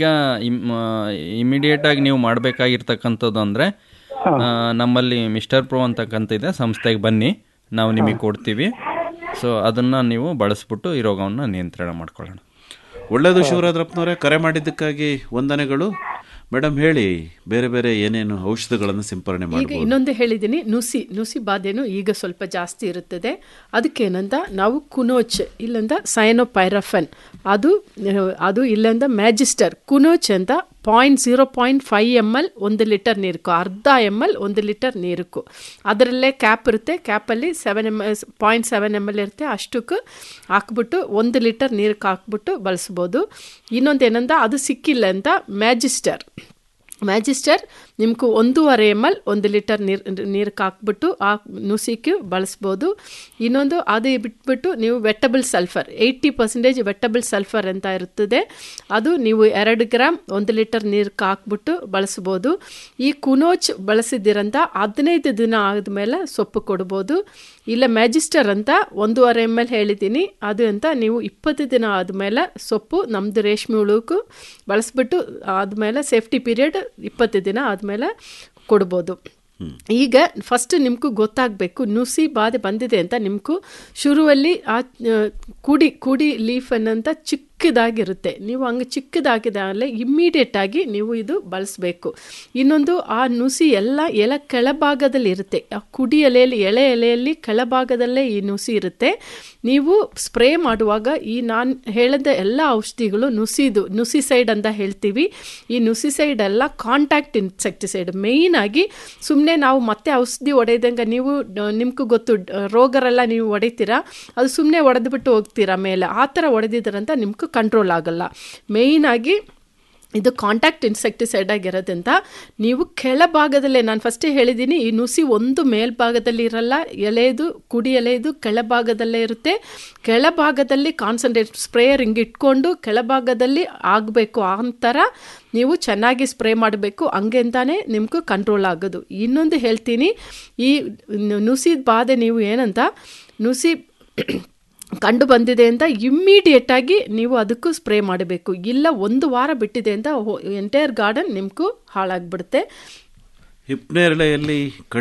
ಇಮಿಡಿಯೇಟ್ ಆಗಿ ನೀವು ಮಾಡಬೇಕಾಗಿರ್ತಕ್ಕಂಥದ್ದು ಅಂದರೆ ನಮ್ಮಲ್ಲಿ ಮಿಸ್ಟರ್ ಪ್ರೋ ಅಂತಕ್ಕಂಥ ಇದೆ ಸಂಸ್ಥೆಗೆ ಬನ್ನಿ ನಾವು ನಿಮಗೆ ಕೊಡ್ತೀವಿ ಸೊ ಅದನ್ನು ನೀವು ಬಳಸ್ಬಿಟ್ಟು ಈ ರೋಗವನ್ನು ನಿಯಂತ್ರಣ ಮಾಡ್ಕೊಳ್ಳೋಣ ಒಳ್ಳೆಯದು ಶಿವರಾದ್ರಪ್ಪನವರೇ ಕರೆ ಮಾಡಿದ್ದಕ್ಕಾಗಿ ವಂದನೆಗಳು ಮೇಡಮ್ ಹೇಳಿ ಬೇರೆ ಬೇರೆ ಏನೇನು ಔಷಧಗಳನ್ನು ಸಿಂಪರಣೆ ಈಗ ಮಾಡಬಹುದು ಇನ್ನೊಂದು ಹೇಳಿದ್ದೀನಿ ನುಸಿ ನುಸಿ ಬಾಧೆನೂ ಈಗ ಸ್ವಲ್ಪ ಜಾಸ್ತಿ ಇರುತ್ತದೆ ಅದಕ್ಕೇನಂತ ನಾವು ಕುನೋಚ್ ಇಲ್ಲಂದ ಸೈನೋಪೈರಫನ್ ಅದು ಅಹ್, ಅದು ಇಲ್ಲಂದ ಮ್ಯಾಜಿಸ್ಟರ್ ಕುನೋಚ್ ಅಂತ point zero point five M L ಒಂದು ಲೀಟರ್ ನೀರಕ್ಕೂ ಅರ್ಧ ಎಮ್ ಎಲ್ ಒಂದು ಲೀಟರ್ ನೀರಕ್ಕೂ ಅದರಲ್ಲೇ ಕ್ಯಾಪ್ ಇರುತ್ತೆ ಕ್ಯಾಪಲ್ಲಿ seven M L point seven M L ಇರುತ್ತೆ ಅಷ್ಟಕ್ಕೆ ಹಾಕ್ಬಿಟ್ಟು ಒಂದು ಲೀಟರ್ ನೀರಕ್ಕೆ ಹಾಕ್ಬಿಟ್ಟು ಬಳಸ್ಬೋದು ಇನ್ನೊಂದು ಏನಂದ ಅದು ಸಿಕ್ಕಿಲ್ಲ ಅಂತ ಮ್ಯಾಜಿಸ್ಟರ್ ಮ್ಯಾಜಿಸ್ಟರ್ ನಿಮ್ಗೆ ಒಂದೂವರೆ ಎಮ್ ಎಲ್ ಒಂದು ಲೀಟರ್ ನೀರು ನೀರಕ್ಕೆ ಹಾಕ್ಬಿಟ್ಟು ಆ ನುಸಿಕ್ಕೆ ಬಳಸ್ಬೋದು ಇನ್ನೊಂದು ಅದು ಬಿಟ್ಬಿಟ್ಟು ನೀವು wettable sulphur eighty percentage wettable sulphur ಅಂತ ಇರುತ್ತದೆ ಅದು ನೀವು ಎರಡು ಗ್ರಾಮ್ ಒಂದು ಲೀಟರ್ ನೀರಕ್ಕೆ ಹಾಕ್ಬಿಟ್ಟು ಬಳಸ್ಬೋದು ಈ ಕುನೋಚ್ ಬಳಸಿದ್ದೀರಂತ ಹದಿನೈದು ದಿನ ಆದಮೇಲೆ ಸೊಪ್ಪು ಕೊಡ್ಬೋದು ಇಲ್ಲ ಮ್ಯಾಜಿಸ್ಟರ್ ಅಂತ ಒಂದೂವರೆ ಎಮ್ ಎಲ್ ಹೇಳಿದ್ದೀನಿ ಅದು ಅಂತ ನೀವು ಇಪ್ಪತ್ತು ದಿನ ಆದಮೇಲೆ ಸೊಪ್ಪು ನಮ್ಮದು ರೇಷ್ಮೆ ಹುಳುಕು ಬಳಸ್ಬಿಟ್ಟು ಆದಮೇಲೆ ಸೇಫ್ಟಿ ಪೀರಿಯಡ್ ಇಪ್ಪತ್ತು ದಿನ ಆದಮೇಲೆ ಕೊಡ್ಬೋದು ಈಗ ಫಸ್ಟ್ ನಿಮ್ಗೂ ಗೊತ್ತಾಗಬೇಕು ನುಸಿ ಬಾಧೆ ಬಂದಿದೆ ಅಂತ ನಿಮ್ಗೂ ಶುರುವಲ್ಲಿ ಆ ಆ, ಕುಡಿ ಕುಡಿ ಲೀಫ್ ಅನ್ನಂತ ಚಿಕ್ಕ ಚಿಕ್ಕದಾಗಿರುತ್ತೆ ನೀವು ಹಂಗೆ ಚಿಕ್ಕದಾಗಿದ್ದಾಗಲೇ ಇಮ್ಮಿಡಿಯೇಟ್ ಆಗಿ ನೀವು ಇದು ಬಳಸಬೇಕು ಇನ್ನೊಂದು ಆ ನುಸಿ ಎಲ್ಲ ಎಲೆ ಕೆಳಭಾಗದಲ್ಲಿ ಇರುತ್ತೆ ಆ ಕುಡಿ ಎಲೆಯಲ್ಲಿ ಎಳೆ ಎಲೆಯಲ್ಲಿ ಕೆಳಭಾಗದಲ್ಲೇ ಈ ನುಸಿ ಇರುತ್ತೆ ನೀವು ಸ್ಪ್ರೇ ಮಾಡುವಾಗ ಈ ನಾನು ಹೇಳಿದ ಎಲ್ಲ ಔಷಧಿಗಳು ನುಸಿದು ನುಸಿಸೈಡ್ ಅಂತ ಹೇಳ್ತೀವಿ ಈ ನುಸಿಸೈಡ್ ಎಲ್ಲ ಕಾಂಟ್ಯಾಕ್ಟ್ ಇನ್ಸೆಕ್ಟಿಸೈಡ್ ಮೇಯ್ನ್ ಆಗಿ ಸುಮ್ಮನೆ ನಾವು ಮತ್ತೆ ಔಷಧಿ ಹೊಡೆದಂಗೆ ನೀವು ನಿಮ್ಗೂ ಗೊತ್ತು ಡ- ರೋಗರೆಲ್ಲ ನೀವು ಹೊಡಿತೀರಾ ಅದು ಸುಮ್ಮನೆ ಹೊಡೆದ್ಬಿಟ್ಟು ಹೋಗ್ತೀರಾ ಮೇಲೆ ಆ ಥರ ಹೊಡೆದಿದ್ದೀರಂತ ನಿಮ್ಗೂ ಕಂಟ್ರೋಲ್ ಆಗಲ್ಲ ಮೇಯ್ನಾಗಿ ಇದು ಕಾಂಟ್ಯಾಕ್ಟ್ ಇನ್ಸೆಕ್ಟಿಸೈಡ್ ಆಗಿರೋದ್ರಿಂದ ನೀವು ಕೆಳಭಾಗದಲ್ಲೇ ನಾನು ಫಸ್ಟೇ ಹೇಳಿದ್ದೀನಿ ಈ ನುಸಿ ಒಂದು ಮೇಲ್ಭಾಗದಲ್ಲಿ ಇರಲ್ಲ ಎಲೆದು ಕುಡಿ ಎಲೆದು ಕೆಳಭಾಗದಲ್ಲೇ ಇರುತ್ತೆ ಕೆಳಭಾಗದಲ್ಲಿ ಕಾನ್ಸಂಟ್ರೇಟ್ ಸ್ಪ್ರೇಯರ್ ಹಿಂಗೆ ಇಟ್ಕೊಂಡು ಕೆಳಭಾಗದಲ್ಲಿ ಆಗಬೇಕು ಆ ಥರ ನೀವು ಚೆನ್ನಾಗಿ ಸ್ಪ್ರೇ ಮಾಡಬೇಕು ಹಂಗೆ ಅಂತಾನೆ ನಿಮ್ಗೆ ಕಂಟ್ರೋಲ್ ಆಗೋದು ಇನ್ನೊಂದು ಹೇಳ್ತೀನಿ ಈ ನುಸಿದ ಬಾಧೆ ನೀವು ಏನಂತ ನುಸಿ ಕಂಡು ಬಂದಿದೆ ಅಂತ ಇಮ್ಮಿಡಿಯೇಟಾಗಿ ನೀವು ಅದಕ್ಕೂ ಸ್ಪ್ರೇ ಮಾಡಬೇಕು ಇಲ್ಲ ಒಂದು ವಾರ ಬಿಟ್ಟಿದೆ ಅಂತ ಎಂಟೈರ್ ಗಾರ್ಡನ್ ನಿಮಗೂ ಹಾಳಾಗ್ಬಿಡುತ್ತೆ ಹಿಪ್ನೇರಳೆಯಲ್ಲಿ